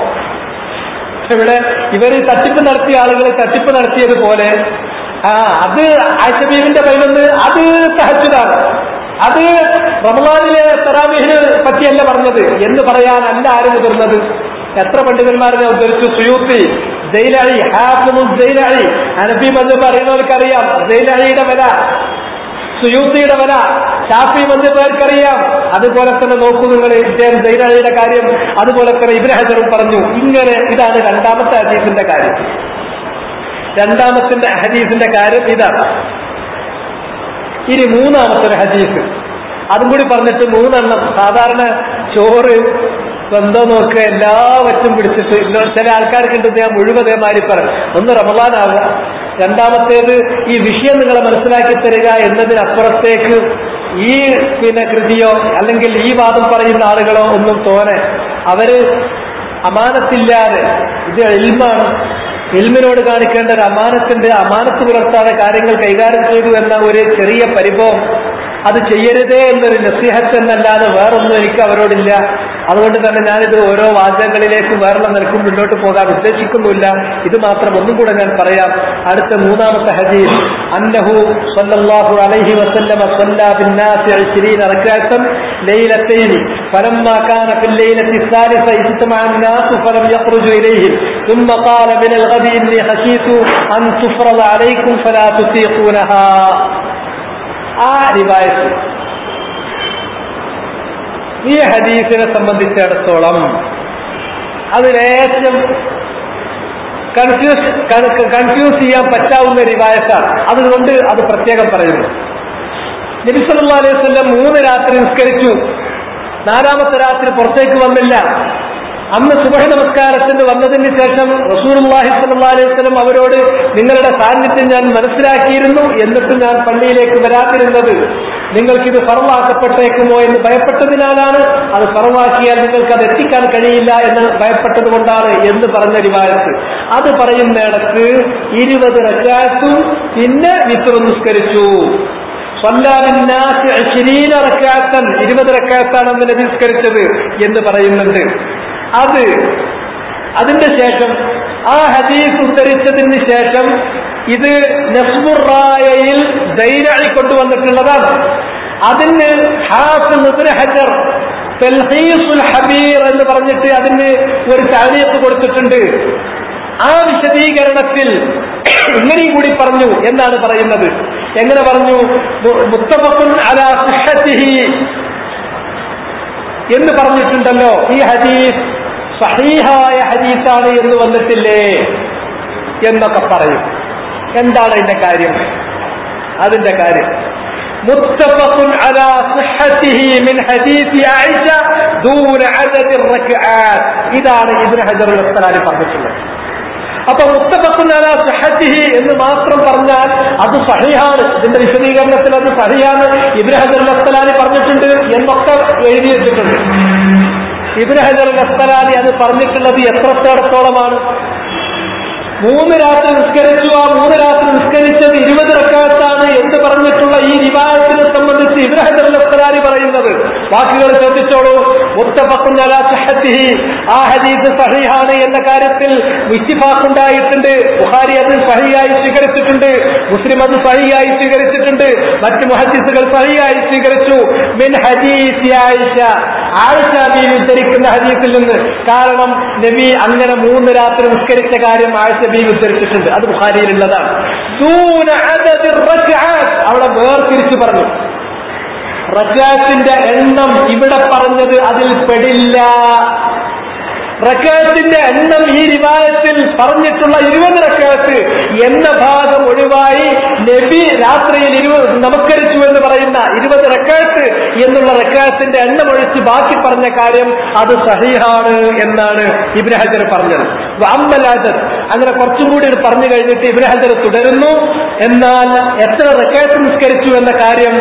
ഇവിടെ ഇവർ തട്ടിപ്പ് നടത്തിയ ആളുകൾ തട്ടിപ്പ് നടത്തിയതുപോലെ ആ അത് ആയിഷബീബിന്റെ പൈലൊന്ന് അത് തഹജുദാണ് അത് റമദാനിലെ തറാവീഹിനെ പറ്റിയല്ല പറഞ്ഞത് എന്ന് പറയാനല്ല ആര് മുതിർന്നത് എത്ര പണ്ഡിതന്മാരെ ഉദ്ധരിച്ചു സുയൂത്തി ജയിലഴി ഹാഫിമു ജയിലഴി അനബി ബന്ധു പറയുന്നവർക്കറിയാം ജയിലഴിയുടെ വില സുയൂത്തിയുടെ വില ഷാഫി ബന്ധു പേർക്കറിയാം അതുപോലെ തന്നെ നോക്കൂ നിങ്ങൾ ഇദ്ദേഹം ജയിലഴിയുടെ കാര്യം അതുപോലെ തന്നെ ഇബ്രാഹിം ഹജറും പറഞ്ഞു ഇങ്ങനെ ഇതാണ് രണ്ടാമത്തെ ഹദീസിന്റെ കാര്യം രണ്ടാമത്തിന്റെ ഹദീസിന്റെ കാര്യം ഇതാണ് ഇനി മൂന്നാമത്തെ ഒരു ഹദീസ് അതും കൂടി പറഞ്ഞിട്ട് മൂന്നെണ്ണം സാധാരണ ചോറ് എന്തോ നോക്കുക എല്ലാവറ്റും പിടിച്ചിട്ട് ചില ആൾക്കാർക്ക് ഉണ്ട് ഞാൻ മുഴുവതേമാരി പറയും ഒന്ന് റമദാനാവുക രണ്ടാമത്തേത് ഈ വിഷയം നിങ്ങളെ മനസ്സിലാക്കി തരിക എന്നതിനപ്പുറത്തേക്ക് ഈ പിന്നെ കൃതിയോ അല്ലെങ്കിൽ ഈ വാദം പറയുന്ന ആളുകളോ ഒന്നും തോനെ അവര് അമാനത്തില്ലാതെ ഇത് എൽമാണ് ഇൽമിനോട് കാണിക്കേണ്ട ഒരു അമാനത്തിന്റെ അമാനത്ത് പുലർത്താതെ കാര്യങ്ങൾ കൈകാര്യം ചെയ്തു എന്ന ഒരു ചെറിയ പരിഭവം അത് ചെയ്യരുതേ എന്നൊരു നസീഹത്ത് എന്നല്ലാതെ വേറൊന്നും എനിക്ക് അവരോടില്ല അതുകൊണ്ട് തന്നെ ഞാനിത് ഓരോ വാചകങ്ങളിലേക്ക് വേറെ നിൽക്കും മുന്നോട്ട് പോകാൻ ഉദ്ദേശിക്കുന്നില്ല ഇത് മാത്രം ഒന്നും കൂടെ ഞാൻ പറയാം അടുത്ത മൂന്നാമത്തെ ഹദീസ് അന്നഹു സല്ലല്ലാഹു അലൈഹി വസല്ലമ صلى بالناس 20 ركعة ليلتين فلما كان في الليلة الثالثة اجتمع الناس فلم يخرجوا إليهم ثم قال من الغد إني خشيت أن تفرض عليكم فلا تطيقونها ആ റിവായത്ത് ഈ ഹദീസിനെ സംബന്ധിച്ചിടത്തോളം അതിലേറ്റവും കൺഫ്യൂസ് കൺഫ്യൂസ് ചെയ്യാൻ പറ്റാവുന്ന റിവായത്താണ് അതുകൊണ്ട് അത് പ്രത്യേകം പറയുന്നു നബി സല്ലല്ലാഹു അലൈഹി വസല്ലം മൂന്ന് രാത്രി നിസ്കരിച്ചു നാലാമത്തെ രാത്രി പുറത്തേക്ക് വന്നില്ല അന്ന് സുബഹ നമസ്കാരത്തിന് വന്നതിന് ശേഷം റസൂലുള്ളാഹി സ്വല്ലല്ലാഹു അലൈഹി വസല്ലം അവരോട് നിങ്ങളുടെ സാന്നിധ്യം ഞാൻ മനസ്സിലാക്കിയിരുന്നു എന്നിട്ട് ഞാൻ പള്ളിയിലേക്ക് വരാതിരുന്നത് നിങ്ങൾക്കിത് ഫറവാക്കപ്പെട്ടേക്കുമോ എന്ന് ഭയപ്പെട്ടതിനാലാണ് അത് ഫറവാക്കിയാൽ നിങ്ങൾക്ക് അത് എത്തിക്കാൻ കഴിയില്ല എന്ന് ഭയപ്പെട്ടത് കൊണ്ടാണ് എന്ന് പറഞ്ഞ റിവായത്ത് അത് പറയുന്നിടത്ത് ഇരുപത് റക്കാത്തും പിന്നെ വിത്ര നിസ്കരിച്ചു റക്കാത്തൻ ഇരുപത് റക്കാത്താണ് അന്ന് നബി നിസ്കരിച്ചത് എന്ന് പറയുന്നുണ്ട് അത് അതിന്റെ ശേഷം ആ ഹദീസ് ഉദ്ധരിച്ചതിന് ശേഷം ഇത് നസ്മുറായയിൽ ധൈര്യായി കൊണ്ടുവന്നിട്ടുള്ളതാണ് അതിന് ഹാഫിന് ഹജർ തെൽഹീസുൽ ഹബീർ എന്ന് പറഞ്ഞിട്ട് അതിന് ഒരു താരീഖ് കൊടുത്തിട്ടുണ്ട് ആ വിശദീകരണത്തിൽ ഇങ്ങനെയും കൂടി പറഞ്ഞു എന്നാണ് പറയുന്നത് എങ്ങനെ പറഞ്ഞു മുത്തഫഖുൻ അലാ സിഹ്ഹത്തിഹി എന്ന് പറഞ്ഞിട്ടുണ്ടല്ലോ ഈ ഹദീസ് സഹീഹായ ഹദീസാണ് എന്ന് വന്നിട്ടില്ലേ എന്നൊക്കെ പറയും എന്താണ് അതിന്റെ കാര്യം അതിന്റെ കാര്യം متفق على صحته من حديث عائشة دون عدد الركعات ഇതാണ് ഇബ്നു ഹജർ അൽ പറഞ്ഞിട്ടുള്ളത് അപ്പൊ മുത്തഫഖുൻ അലാ സഹത്തിഹി എന്ന് മാത്രം പറഞ്ഞാൽ അത് സഹിഹാണ് ഇതിന്റെ വിശദീകരണത്തിൽ അത് സഹിയാണ് ഇബ്നു ഹജർ അസ്തലാനി പറഞ്ഞിട്ടുണ്ട് എന്നൊക്കെ എഴുതി വെച്ചിട്ടുണ്ട് ഇബ്നു ഹജർ അസ്തലാനി അത് പറഞ്ഞിട്ടുള്ളത് എത്രത്തോളത്തോളമാണ് മൂന്ന് രാത്രി നിസ്കരിച്ചു ആ മൂന്ന് രാത്രി നിസ്കരിച്ചത് ഇരുപത് റക്കാത്താണ് എന്ന് പറഞ്ഞിട്ടുള്ള ഈ വിവാഹത്തിനെ സംബന്ധിച്ച് ഇബ്രാഹിം അസ്തലാനി പറയുന്നത് വാക്കുകൾ ശ്രദ്ധിച്ചോളൂ മുത്തഫഖുൻ അലാ സഹത്തിഹി ആ ഹദീസ് സഹിഹാണ് എന്ന കാര്യത്തിൽ വിറ്റിഫാക്കുണ്ടായിട്ടുണ്ട് ബുഖാരി അത് സഹിയായി സ്വീകരിച്ചിട്ടുണ്ട് മുസ്ലിം അത് സഹിയായി സ്വീകരിച്ചിട്ടുണ്ട് മറ്റ് മുഹദ്ദിസുകൾ സഹിയായി സ്വീകരിച്ചു മിൻ ഹദീസ് ആയിഷ ആയിഷ ബീവി ഉദ്ധരിക്കുന്ന ഹദീസിൽ നിന്ന് കാരണം നബി അങ്ങനെ മൂന്ന് രാത്രി നിസ്കരിച്ച കാര്യം ആയിഷ ബീവി ഉദ്ധരിച്ചിട്ടുണ്ട് അത് ബുഖാരിയിലുള്ളതാണ് ദൂന അദദി റക്അത്ത് അവിടെ വേർതിരിച്ചു പറഞ്ഞു റക്കാത്തിന്റെ എണ്ണം ഇവിടെ പറഞ്ഞത് അതിൽ പെടില്ല റക്കാത്തിന്റെ എണ്ണം ഈ റിവായത്തിൽ പറഞ്ഞിട്ടുള്ള ഇരുപത് റക്കാത്ത് എന്ന ഭാഗം ഒഴിവായി നബി രാത്രിയിൽ ഇരുപത് നമസ്കരിച്ചു എന്ന് പറയുന്ന ഇരുപത് റക്കാത്ത് എന്നുള്ള റക്കാത്തിന്റെ എണ്ണം ഒഴിച്ച് ബാക്കി പറഞ്ഞ കാര്യം അത് സഹിഹാണ് എന്നാണ് ഇബ്നു ഹജർ പറഞ്ഞത് അമ്മലാജർ അങ്ങനെ കുറച്ചും കൂടി ഇത് പറഞ്ഞു കഴിഞ്ഞിട്ട് ഇബ്നു ഹജർ തുടരുന്നു എന്നാൽ എത്ര റക്കാത്ത് നിസ്കരിച്ചു എന്ന കാര്യം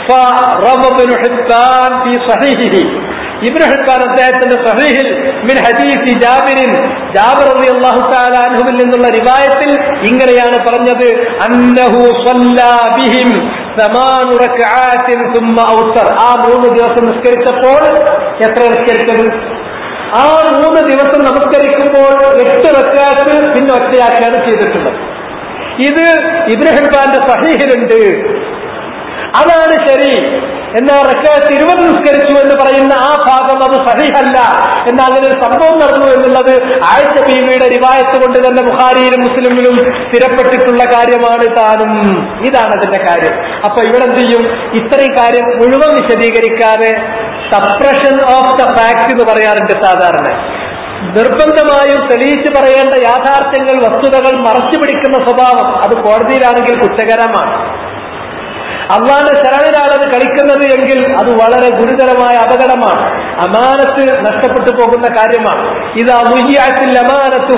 ഇബ്നു ഹിബ്ബാൻ അദ്ദേഹത്തിന്റെ സഹീഹിൽ മിൻ ഹദീസ് ജാബിരിൻ ജാബിർ റളിയല്ലാഹു തആല അൻഹുവിൽ നിന്നുള്ള റിവായത്തിൽ ഇങ്ങനെയാണ് പറഞ്ഞത് അന്നഹു സല്ലാ ബിഹിം സമാനു റക്അാത്തിൻ സുമ്മ ഔത്തർ ആ മൂന്ന് ദിവസം നിസ്കരിച്ചപ്പോൾ എത്ര നിസ്കരിച്ചത് ആ മൂന്ന് ദിവസം നമസ്കരിക്കുമ്പോൾ എട്ട് റക്അാത്ത് പിന്നെ ഒറ്റയാക്കിയാണ് ചെയ്തിട്ടുള്ളത് ഇത് ഇബ്രഹിംഖാന്റെ സഹീഹിലുണ്ട് അതാണ് ശരി എന്നാൽ റക്കാത്ത് ഇരുപത് നിസ്കരിച്ചു എന്ന് പറയുന്ന ആ ഭാഗം അത് സഹിഹല്ല എന്നാൽ അങ്ങനെ ഒരു സംഭവം നടന്നു എന്നുള്ളത് ആഴ്ച ബീവിയുടെ റിവായത്ത് കൊണ്ട് തന്നെ ബുഖാരിയിലും മുസ്ലിമിലും സ്ഥിരപ്പെട്ടിട്ടുള്ള കാര്യമാണ് താനും ഇതാണ് അതിന്റെ കാര്യം അപ്പൊ ഇവിടെ എന്ത് ചെയ്യും ഇത്രയും കാര്യം മുഴുവൻ വിശദീകരിക്കാതെ സപ്രഷൻ ഓഫ് ദ ഫാക്ട് എന്ന് പറയാറുണ്ട് സാധാരണ നിർബന്ധമായും തെളിയിച്ചു പറയേണ്ട യാഥാർത്ഥ്യങ്ങൾ വസ്തുതകൾ മറച്ചു പിടിക്കുന്ന സ്വഭാവം അത് കോടതിയിലാണെങ്കിൽ കുറ്റകരമാണ് അള്ളാന്റെ ശരണിലാണ് അത് കളിക്കുന്നത് എങ്കിൽ അത് വളരെ ഗുരുതരമായ അപകടമാണ് അമാനത്ത് നഷ്ടപ്പെട്ടു പോകുന്ന കാര്യമാണ് ഇത് മുഹിയാത്തിൽ അമാനത്ത്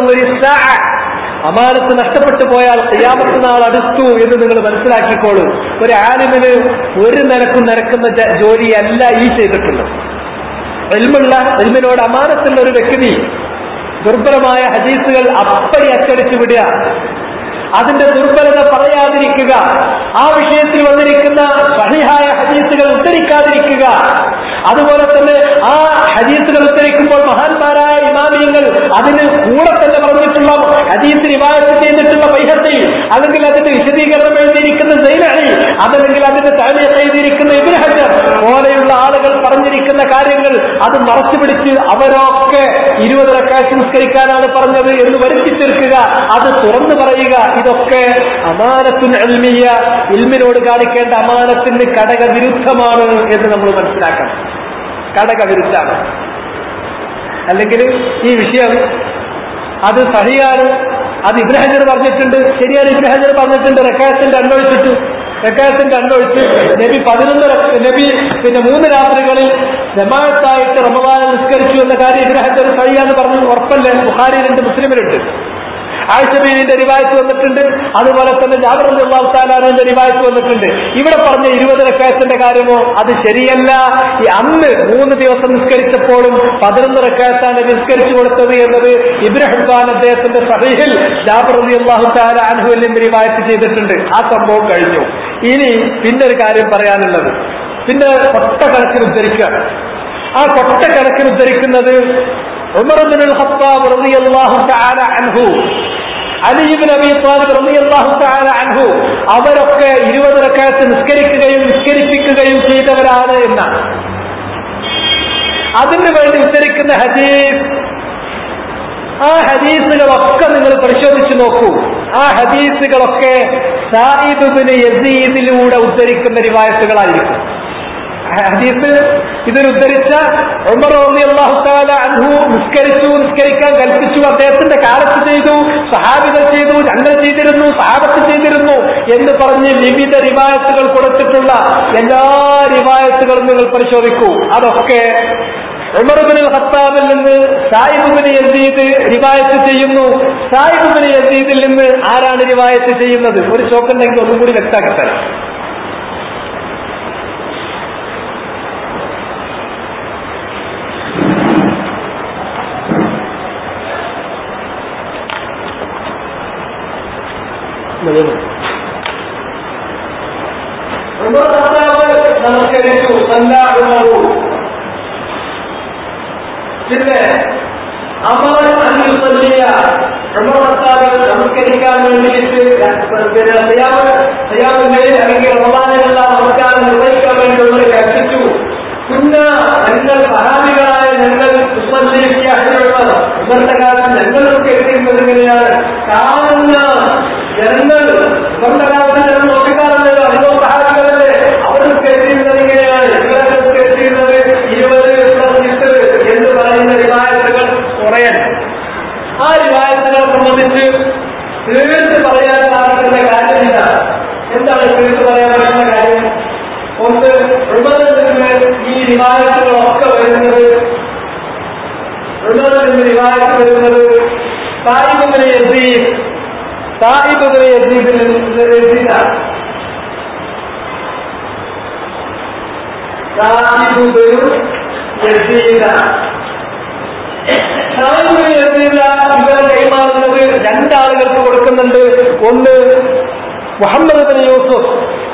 അമാനത്ത് നഷ്ടപ്പെട്ടു പോയാൽ ക്രിയാമത്ത് നാൾ അടുത്തു എന്ന് നിങ്ങൾ മനസ്സിലാക്കിക്കോളൂ ഒരു ആലിമിന് ഒരു നിരക്കും നിരക്കുന്ന ജോലിയല്ല ഈ ചെയ്തിട്ടുള്ളത് എൽമുള്ള എൽമിനോട് അമാനത്തുള്ള ഒരു വ്യക്തി ദുർബലമായ ഹദീസുകൾ അപ്പടി അച്ചടിച്ചു വിടുക അതിന്റെ ദുർബലത പറയാതിരിക്കുക ആ വിഷയത്തിൽ വന്നിരിക്കുന്ന സഹിഹായ ഹദീസുകൾ ഉദ്ധരിക്കാതിരിക്കുക അതുപോലെ തന്നെ ആ ഹദീസുകൾ ഉദ്ധരിക്കുമ്പോൾ മഹാന്മാരായ ഇമാമിയങ്ങൾ അതിന് കൂടെ തന്നെ പറഞ്ഞിട്ടുള്ള ഹദീസ് റിവായത്ത് ചെയ്തിട്ടുള്ള പൈഹത്തി അല്ലെങ്കിൽ അതിന്റെ വിശദീകരണം എഴുതിയിരിക്കുന്ന സൈനഹി അതല്ലെങ്കിൽ അതിന്റെ താഴെയൊക്കെ എഴുതിയിരിക്കുന്ന ഇബിൻ ഹജർ പോലെയുള്ള ആളുകൾ പറഞ്ഞിരിക്കുന്ന കാര്യങ്ങൾ അത് മറച്ചു പിടിച്ച് അവരൊക്കെ ഇരുപത് റക്കാശ് നിസ്കരിക്കാനാണ് പറഞ്ഞത് എന്ന് വരുത്തി തീർക്കുക അത് തുറന്നു പറയുക ഇതൊക്കെ അമാനത്തിന് എൽമിയ ഇൽമിനോട് കാണിക്കേണ്ട അമാനത്തിന് ഘടകവിരുദ്ധമാണ് എന്ന് നമ്മൾ മനസ്സിലാക്കണം ഘടകവിരുദ്ധാണ് അല്ലെങ്കിൽ ഈ വിഷയം അത് സഹിയാണ് അത് ഇബ്രഹജർ പറഞ്ഞിട്ടുണ്ട് ശരിയാണ് ഇബ്രഹജർ പറഞ്ഞിട്ടുണ്ട് റക്കാത്തിന്റെ അന്വേഷിച്ചിട്ട് റക്കായത്തിന്റെ രണ്ടൊഴിച്ച് നബി പതിനൊന്ന് റക്ക- നബി പിന്നെ മൂന്ന് രാത്രികളിൽ ജമാഅത്തായിട്ട് റമദാൻ നിസ്കരിച്ചു എന്ന കാര്യം ഇബ്രാഹിം കഴിയാന്ന് പറഞ്ഞു ഉറപ്പല്ലേ ബുഖാരിയിലുണ്ട് മുസ്ലിമിലുണ്ട് ആഴ്ചബീനിന്റെ റിവായത്ത് വന്നിട്ടുണ്ട് അതുപോലെ തന്നെ ജാബർ അള്ളാഹു താലാറിന്റെ റിവായത്ത് വന്നിട്ടുണ്ട് ഇവിടെ പറഞ്ഞ ഇരുപത് റക്കായത്തിന്റെ കാര്യമോ അത് ശരിയല്ല ഈ അന്ന് മൂന്ന് ദിവസം നിസ്കരിച്ചപ്പോഴും പതിനൊന്ന് റക്കായത്താണ് നിസ്കരിച്ചു കൊടുത്തത് എന്നത് ഇബ്രാഹിം ഖാൻ അദ്ദേഹത്തിന്റെ സഹീഹിൽ ജാബർ അലി അള്ളാഹു താല അൻഹുവിൽ നിന്ന് റിവായത്ത് ചെയ്തിട്ടുണ്ട് ആ സംഭവം കഴിഞ്ഞു ഇനി പിന്നെ ഒരു കാര്യം പറയാനുള്ളത് പിന്നെ കൊട്ടക്കണക്കിന് ഉദ്ധരിക്കുക ആ കൊട്ടക്കണക്കിന് ഉദ്ധരിക്കുന്നത് ഉമർ ബിൻ ഖത്താബ് റളിയല്ലാഹു തആല അൻഹു അലി ഇബ്നു അബീ ത്വാലിബ് റളിയല്ലാഹു തആല അൻഹു അവരൊക്കെ ഇരുപത് റക്അത്ത് നിസ്കരിക്കുകയും നിസ്കരിപ്പിക്കുകയും ചെയ്തവരാണ് എന്നാണ് അതിനു വേണ്ടി ഉദ്ധരിക്കുന്ന ഹദീസ് ആ ഹദീസുകളൊക്കെ നിങ്ങൾ പരിശോധിച്ചു നോക്കൂ ആ ഹദീസുകളൊക്കെ സായിബിന് യസീദിലൂടെ ഉദ്ധരിക്കുന്ന റിവായത്തുകളായിരിക്കും ഹദീസ് ഇതിൽ ഉദ്ധരിച്ച ഉമർ അള്ളാഹു താല അൻഹു നിസ്കരിച്ചു നിസ്കരിക്കാൻ കൽപ്പിച്ചു അദ്ദേഹത്തിന്റെ കാലത്ത് ചെയ്തു സഹാബികൾ ചെയ്തു ഞങ്ങൾ ചെയ്തിരുന്നു സഹാബത്ത് ചെയ്തിരുന്നു എന്ന് പറഞ്ഞ് വിവിധ റിവായത്തുകൾ കൊടുത്തിട്ടുള്ള എല്ലാ റിവായത്തുകളും നിങ്ങൾ പരിശോധിക്കൂ അതൊക്കെ ഉമർബിൻ ഖത്താബിൽ നിന്ന് സായിബുബിന് യസീദ് റിവായത്ത് ചെയ്യുന്നു സായിബുബിന് യസീദിൽ നിന്ന് ആരാണ് റിവായത്ത് ചെയ്യുന്നത് ഒരു ചോക്കുണ്ടെങ്കിൽ ഒന്നും കൂടി വ്യക്തമാക്കി തരാം ഉമർ ഖത്താബ് നമസ്കരിച്ചു സല്ലാഹു പിന്നെ അമർ അനുസല്ലിയ ഉമർ ഖത്താബ് നമസ്കരിക്കാൻ വേണ്ടിയിട്ട് പിന്നെ സയാമ് സയാമിന്റെ അല്ലെങ്കിൽ റമദാനിലുള്ള നമസ്കാരം നിർവഹിക്കാൻ വേണ്ടി ഉമർ കൽപ്പിച്ചു കുന്ന ഞങ്ങൾ സഹാബികളായ ഞങ്ങൾ ഉമ്മല്ലിയ ഉമർ ഉമറിന്റെ കാലത്ത് ഞങ്ങളൊക്കെ എത്തിയിരുന്നത് എങ്ങനെയാണ് കാണുന്ന ജനങ്ങൾ ഉമറിന്റെ കാലത്ത് ഞങ്ങൾ നോക്കിക്കാറുണ്ടല്ലോ അതോ സഹാബികളല്ലേ അവർക്ക് എത്തിയിരുന്നത് എങ്ങനെയാണ് ഇവരൊക്കെ എത്തിയിരുന്നത് ഇരുപത് പതിനെട്ട് എന്ന് പറയുന്ന റിവായത്തുകൾ കുറയാൻ ആ റിവായത്തുകളെ സംബന്ധിച്ച് തീർത്ത് പറയാൻ സാധിക്കുന്ന കാര്യമില്ല എന്താണ് തീർത്ത് പറയാൻ പറ്റുന്ന കാര്യം ഒന്ന് ഉമറിൽ നിന്ന് ഈ റിവായത്തുകളൊക്കെ വരുന്നത് ഉമറിൽ നിന്ന് റിവായത്ത് വരുന്നത് സാഹിബിനെ യസീദ് സാഹിബിനെ യസീദിൽ നിന്ന് യസീദാണ് സാഹിബുബിനും യസീദാണ് സാഹിബിന് യസീദ ഇവരെ കൈമാറുന്നത് രണ്ടാളുകൾക്ക് കൊടുക്കുന്നുണ്ട് ഒന്ന് മുഹമ്മദ് ബിൻ യൂസുഫ്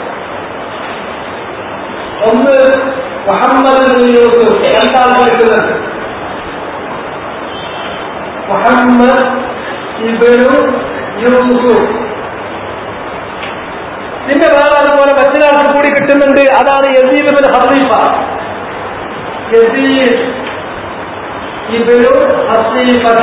ഒന്ന് മുഹമ്മദ് ബിൻ യൂസുഫ് രണ്ടാൾ കൊടുക്കുന്നുണ്ട് മുഹമ്മദ് ഇബനു യൂസുഫ് പിന്നെ വേറെ അതുപോലെ മറ്റൊരാൾക്ക് കൂടി കിട്ടുന്നുണ്ട് അതാണ് യസീബ് ബിൻ ഹസീഫ യസീബ് ഇബനു ഹസീഫത്ത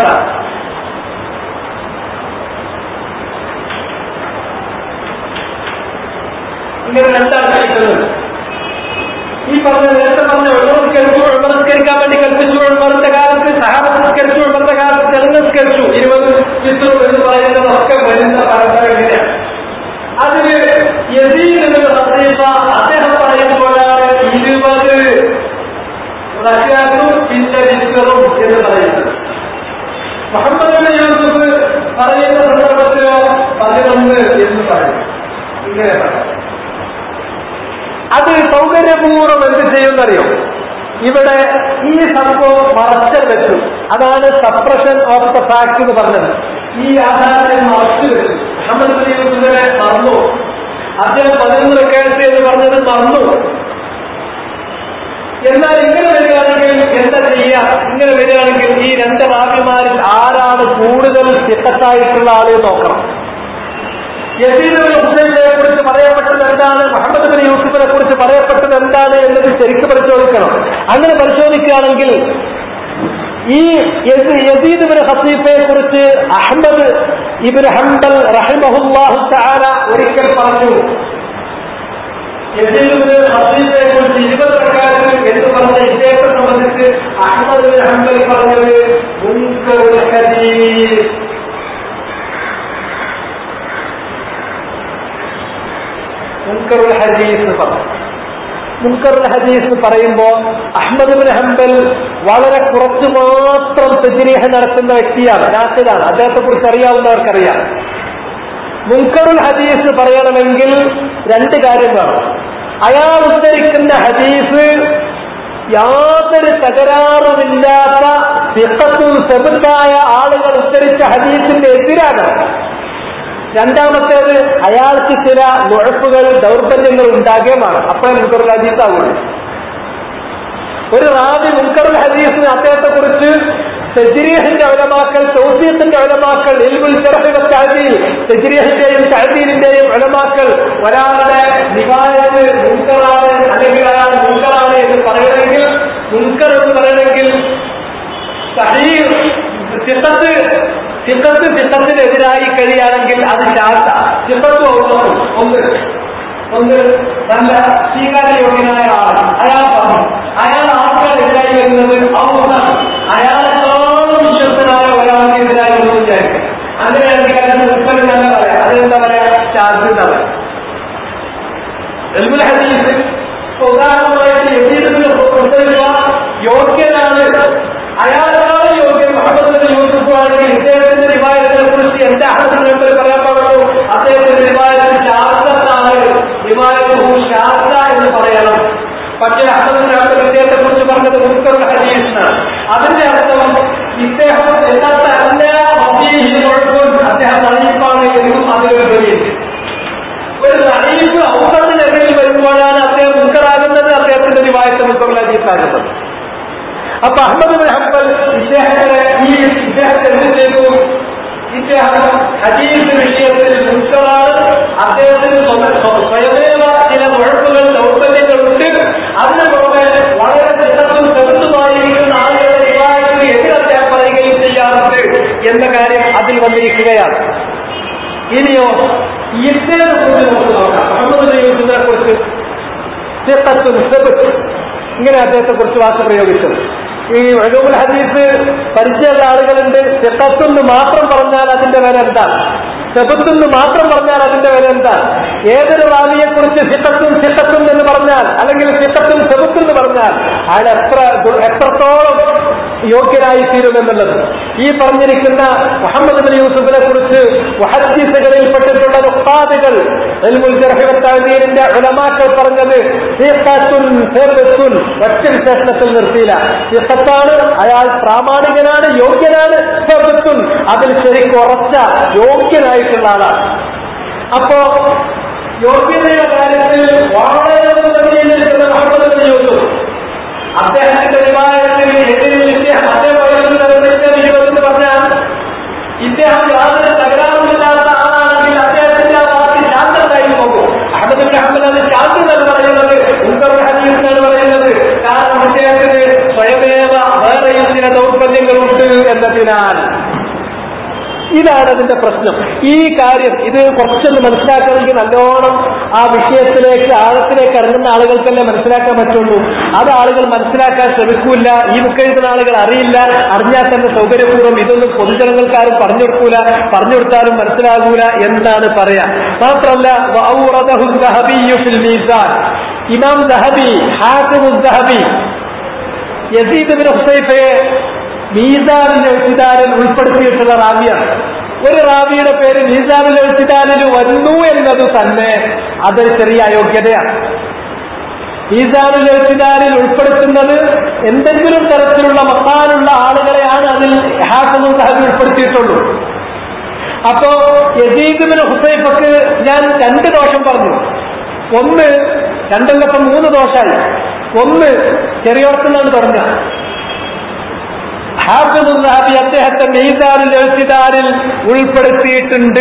ഇങ്ങനെ രണ്ടാണ് കിട്ടുന്നത് ഈ പറഞ്ഞ നേരത്തെ പറഞ്ഞ ഉൾമസ്കരിച്ചു ഉൾമസ്കരിക്കാൻ വേണ്ടി കൽപ്പിച്ചു ഉൾമറിന്റെ കാലത്ത് സഹാബസ്കരിച്ചു ഉൾമറിന്റെ കാലത്ത് ജനസ്കരിച്ചു ഇരുപത് ചിത്രം എന്ന് പറയുന്നതൊക്കെ വരുന്ന പരമ്പര എങ്ങനെയാണ് അതില് യസീദ് ഹസീഫ അദ്ദേഹം പറയുമ്പോഴാണ് ഇരുപത് റഷ്യാക്കും പിന്നെ വിത്തറും എന്ന് പറയുന്നത് മുഹമ്മദ് യൂസുഫ് പറയുന്ന സന്ദർഭത്തിലോ പതിനൊന്ന് എന്ന് പറയും ഇങ്ങനെ പറയും അത് സൗകര്യപൂർവ്വം എന്ത് ചെയ്യുമെന്നറിയോ ഇവിടെ ഈ സംഭവം മറച്ചു വെച്ചു അതാണ് സപ്രഷൻ ഓഫ് ദ ഫാക്ട് എന്ന് പറഞ്ഞത് ഈ ആധാരം മറച്ചു വെച്ചു മുഹമ്മദ് യൂസുഫിനെ മറന്നു അദ്ദേഹം പതിനൊന്ന് കേട്ട് എന്ന് പറഞ്ഞത് മറന്നു എന്നാൽ ഇങ്ങനെ വരികയാണെങ്കിൽ എന്താ ചെയ്യുക ഇങ്ങനെ വരികയാണെങ്കിൽ ഈ രണ്ട് റാബിമാരിൽ ആരാണ് കൂടുതൽ ചിത്തത്തായിട്ടുള്ള ആള് നോക്കണം യസീദ് ബിൻ ഹുസൈനെ കുറിച്ച് പറയപ്പെട്ടത് എന്താണ് മുഹമ്മദ് ബിൻ യൂസുഫിനെ കുറിച്ച് പറയപ്പെട്ടത് എന്താണ് എന്നത് ശരിക്കും പരിശോധിക്കണം അങ്ങനെ പരിശോധിക്കുകയാണെങ്കിൽ ഈ യസീ- യസീദ് ബിൻ ഹസീഫയെ കുറിച്ച് അഹമ്മദ് ഇബിൻ ഹംബൽ റഹിമഹുല്ലാഹു തആല ഒരിക്കൽ പറഞ്ഞു യസീദ് ബിൻ ഹസീഫയെ കുറിച്ച് ഇരുപത് പ്രകാരത്തിൽ എന്ന് പറഞ്ഞ ഇദ്ദേഹത്തെ സംബന്ധിച്ച് അഹമ്മദ് ബിൻ ഹംബൽ പറഞ്ഞത് മുൻകറുൽ ഹദീസ് മുൻകറുൽ ഹദീസ് പറഞ്ഞു മുൻകറുൽ ഹദീസ് എന്ന് പറയുമ്പോൾ അഹമ്മദ് ബിൻ ഹംബൽ വളരെ കുറച്ച് മാത്രം തജ്രീഹ നടത്തുന്ന വ്യക്തിയാണ് നാസിലാണ് അദ്ദേഹത്തെ കുറിച്ച് അറിയാവുന്നവർക്കറിയാം മുൻകറുൽ ഹദീസ് പറയണമെങ്കിൽ രണ്ട് കാര്യം വേണം അയാൾ ഉദ്ധരിക്കുന്ന ഹദീസ് യാതൊരു തകരാറുമില്ലാത്ത സിഖത്തും സെബത്തായ ആളുകൾ ഉദ്ധരിച്ച ഹദീസിന്റെ എതിരാകണം രണ്ടാമത്തേത് അയാൾക്ക് ചില നുഴപ്പുകൾ ദൗർബല്യങ്ങൾ ഉണ്ടാകുകയുമാണ് അപ്പോഴേ മുൻകറുൽ ഹദീസ് ആവുള്ളൂ ഒരു റാവി മുൻകറുൽ ഹദീസിന് അദ്ദേഹത്തെ കുറിച്ച് തജ്രീഹിന്റെ ഉലമാക്കൽ തൗസീഖിന്റെ ഉലമാക്കൽ ഇൽമുൽ ചെറുഹിന്റെ താഴ്തിയിൽ തജ്രീഹിന്റെയും താഴ്തിയിലിന്റെയും ഉലമാക്കൽ ഒരാളുടെ നിവായത്ത് മുൻകറാണ് അല്ലെങ്കിൽ അയാൾ മുൻകറാണ് എന്ന് പറയണമെങ്കിൽ മുൻകർ എന്ന് പറയണമെങ്കിൽ സഹീർ സിഖത്ത് സിഖത്ത് സിഖത്തിനെതിരായി കഴിയുകയാണെങ്കിൽ അത് ശാസ്ത്ര സിഖത്ത് ഒന്ന് ഒന്ന് നല്ല സ്വീകാര്യയോഗ്യനായ ആൾ അയാൾ പറഞ്ഞു അയാൾ ആൾക്കാരെതിരായി വരുന്നത് ഔഹം അയാളെക്കാളും വിശ്വസ്തനായ ഒരാൾക്കെതിരായി വരുന്നത് വിചാരിക്കും അങ്ങനെയാണെങ്കിൽ അതിന് ഉത്തരം ഞാൻ പറയാം അതെന്താ പറയാ ചാർജ് എന്നാ പറയാം എൽമുൽ ഹദീസ് ഇപ്പൊ ഉദാഹരണമായിട്ട് യസീദിന് കൊടുത്തില്ല യോഗ്യനാണ് അയാളാണ് യോഗ്യൻ മുഹമ്മദ് യൂസുഫ് ആണെങ്കിൽ ഇദ്ദേഹത്തിന്റെ റിവായത്തിനെ കുറിച്ച് എന്റെ അഹമ്മദ് നമ്പർ പറയാൻ പാടുള്ളൂ അദ്ദേഹത്തിന്റെ റിവായത്ത് ശാസ്ത്രത്താണ് റിവായത്ത് ശാസ്ത്ര എന്ന് പറയണം പക്ഷേ അഹമ്മദ് നമ്പർ ഇദ്ദേഹത്തെ കുറിച്ച് പറഞ്ഞത് മുൻകർ ഹദീസാണ് അതിന്റെ അർത്ഥം ഇദ്ദേഹം യഥാർത്ഥ എല്ലാ വസീഹിലും അദ്ദേഹം അറിയിപ്പാണ് എന്നും അതിലൊരു വരിയുണ്ട് ഒരു നൈഫ് ഔസറിനെതിരിൽ വരുമ്പോഴാണ് അദ്ദേഹം മുൻകറാകുന്നത് അദ്ദേഹത്തിന്റെ റിവായത്ത് മുൻകറുള്ള ഹദീസാകുന്നത് അപ്പൊ അഹമ്മദ് ബിൻ ഹംബൽ ഇദ്ദേഹത്തെ ഈ ഇദ്ദേഹത്തെ എന്ത് ചെയ്തു ഇദ്ദേഹം ഹദീസ് വിഷയത്തിൽ മുൻകറാണ് അദ്ദേഹത്തിന് സ്വ- സ്വയമേവ ചില മുഴക്കുകൾ ദൗർബല്യങ്ങളുണ്ട് അതിന് പുറമെ വളരെ ചിത്രത്തും ചെറുതുമായിരിക്കുന്ന ആളുകളുടെ വിവാഹത്തിന് എതിരെ അദ്ദേഹം പറയുകയും ചെയ്യാറുണ്ട് എന്ന കാര്യം അതിൽ വന്നിരിക്കുകയാണ് ഇനിയോ ഇദ്ദേഹത്തെ കുറിച്ച് നമുക്ക് നോക്കാം മുഹമ്മദ് യൂസുഫിനെ കുറിച്ച് സിഖത്തുൻ സെബത്ത് ഇങ്ങനെ അദ്ദേഹത്തെ കുറിച്ച് വാക്ക് പ്രയോഗിച്ചത് ഈ ഒഴൂൽ ഹദീസ് പരിചയമുള്ള ആളുകളുണ്ട് സിഖത്തെന്ന് മാത്രം പറഞ്ഞാൽ അതിന്റെ വില എന്താ സെബത്തെന്ന് മാത്രം പറഞ്ഞാൽ അതിന്റെ വില എന്താ ഏതൊരു റാവിയെ കുറിച്ച് സിഖത്തും സിഖത്തും എന്ന് പറഞ്ഞാൽ അല്ലെങ്കിൽ സിഖത്തും സെബത്തും എന്ന് പറഞ്ഞാൽ അയാൾ എത്ര ദു- എത്രത്തോളം യോഗ്യനായി തീരുമെന്നുള്ളത് ഈ പറഞ്ഞിരിക്കുന്ന മുഹമ്മദ് ബിൻ യൂസുഫിനെ കുറിച്ച് മുഹദ്ദീസുകളിൽപ്പെട്ടിട്ടുള്ള ഉസ്താദുകൾ താഴ്തീരിന്റെ ഉലമാക്കൾ പറഞ്ഞത് സീഖത്തുൻ സെബത്തുൻ ഒറ്റ വിശേഷണത്തിൽ നിർത്തിയില്ല സീഖത്താണ് അയാൾ പ്രാമാണികനാണ് യോഗ്യനാണ് സെബത്തുൻ അതിൽ ശരിക്കും ഉറച്ച യോഗ്യനായിട്ടുള്ള ആളാണ് അപ്പോ യോഗ്യതയുടെ കാര്യത്തിൽ വളരെ മുൻകഴിഞ്ഞിരിക്കുന്ന മുഹമ്മദ് ബിൻ യൂസുഫ് അദ്ദേഹത്തിന്റെ വിവാഹത്തിൽ എതിരിൽ ഇദ്ദേഹം അദ്ദേഹം ഇരുപതെന്ന് പറഞ്ഞാൽ ഇദ്ദേഹം യാതൊരു തകരാറുമില്ലാത്ത ആളാണെങ്കിൽ അദ്ദേഹത്തിന്റെ ആ വാക്ക് ശാന്തത്തായി പോകും അഹമ്മദ് അഹമ്മദ് അത് ശാന്തത എന്ന് പറയുന്നത് ഉങ്കർ ഹദീസ് എന്ന് പറയുന്നത് കാരണം അദ്ദേഹത്തിന് സ്വയമേവ വേറെയും ചില ദൗർബല്യങ്ങളുണ്ട് എന്നതിനാൽ ഇതാണ് അതിന്റെ പ്രശ്നം ഈ കാര്യം ഇത് കുറച്ചൊന്ന് മനസ്സിലാക്കണമെങ്കിൽ നല്ലോണം ആ വിഷയത്തിലേക്ക് ആഴത്തിലേക്ക് ഇറങ്ങുന്ന ആളുകൾക്കല്ലേ മനസ്സിലാക്കാൻ പറ്റുള്ളൂ അത് ആളുകൾ മനസ്സിലാക്കാൻ ശ്രമിക്കൂല ഈ ബുക്ക് എഴുതുന്ന ആളുകൾ അറിയില്ല അറിഞ്ഞാൽ തന്നെ സൗകര്യപൂർവ്വം ഇതൊന്നും പൊതുജനങ്ങൾക്കാരും പറഞ്ഞു കൊടുക്കൂല പറഞ്ഞു കൊടുത്താലും മനസ്സിലാകൂല എന്നാണ് പറയാ മാത്രമല്ല വഔറദഹു ദഹബിയ്യു ഫിൽ മീസാൻ ഇമാം ദഹബി ഹാസിബു ദഹബി യസീദ് ബിൻ ഹുസൈഫയെ മീസാനിൽ എഴുത്തിദാരിൽ ഉൾപ്പെടുത്തിയിട്ടുള്ള റാവിയാണ് ഒരു റാവിയുടെ പേര് മീസാനിൽ എഴുത്തിദാരിൽ വരുന്നു എന്നത് തന്നെ അതൊരു ചെറിയ അയോഗ്യതയാണ് മീസാനുൽ എഴുത്തിദാരിൽ ഉൾപ്പെടുത്തുന്നത് എന്തെങ്കിലും തരത്തിലുള്ള മക്കാനുള്ള ആളുകളെയാണ് അതിൽ ഹാസനു സഹബ് ഉൾപ്പെടുത്തിയിട്ടുള്ളൂ അപ്പോ യസീദിന് ഹുസൈഫക്ക് ഞാൻ രണ്ട് ദോഷം പറഞ്ഞു ഒന്ന് രണ്ടല്ലപ്പം മൂന്ന് ദോഷമായി ഒന്ന് ചെറിയോടത്തുനിന്നാണ് തുടങ്ങുക ഹാഫിദുല്ലാബി അദ്ദേഹത്തെ നെയ്താറിൽ എഴുത്തിദാരിൽ ഉൾപ്പെടുത്തിയിട്ടുണ്ട്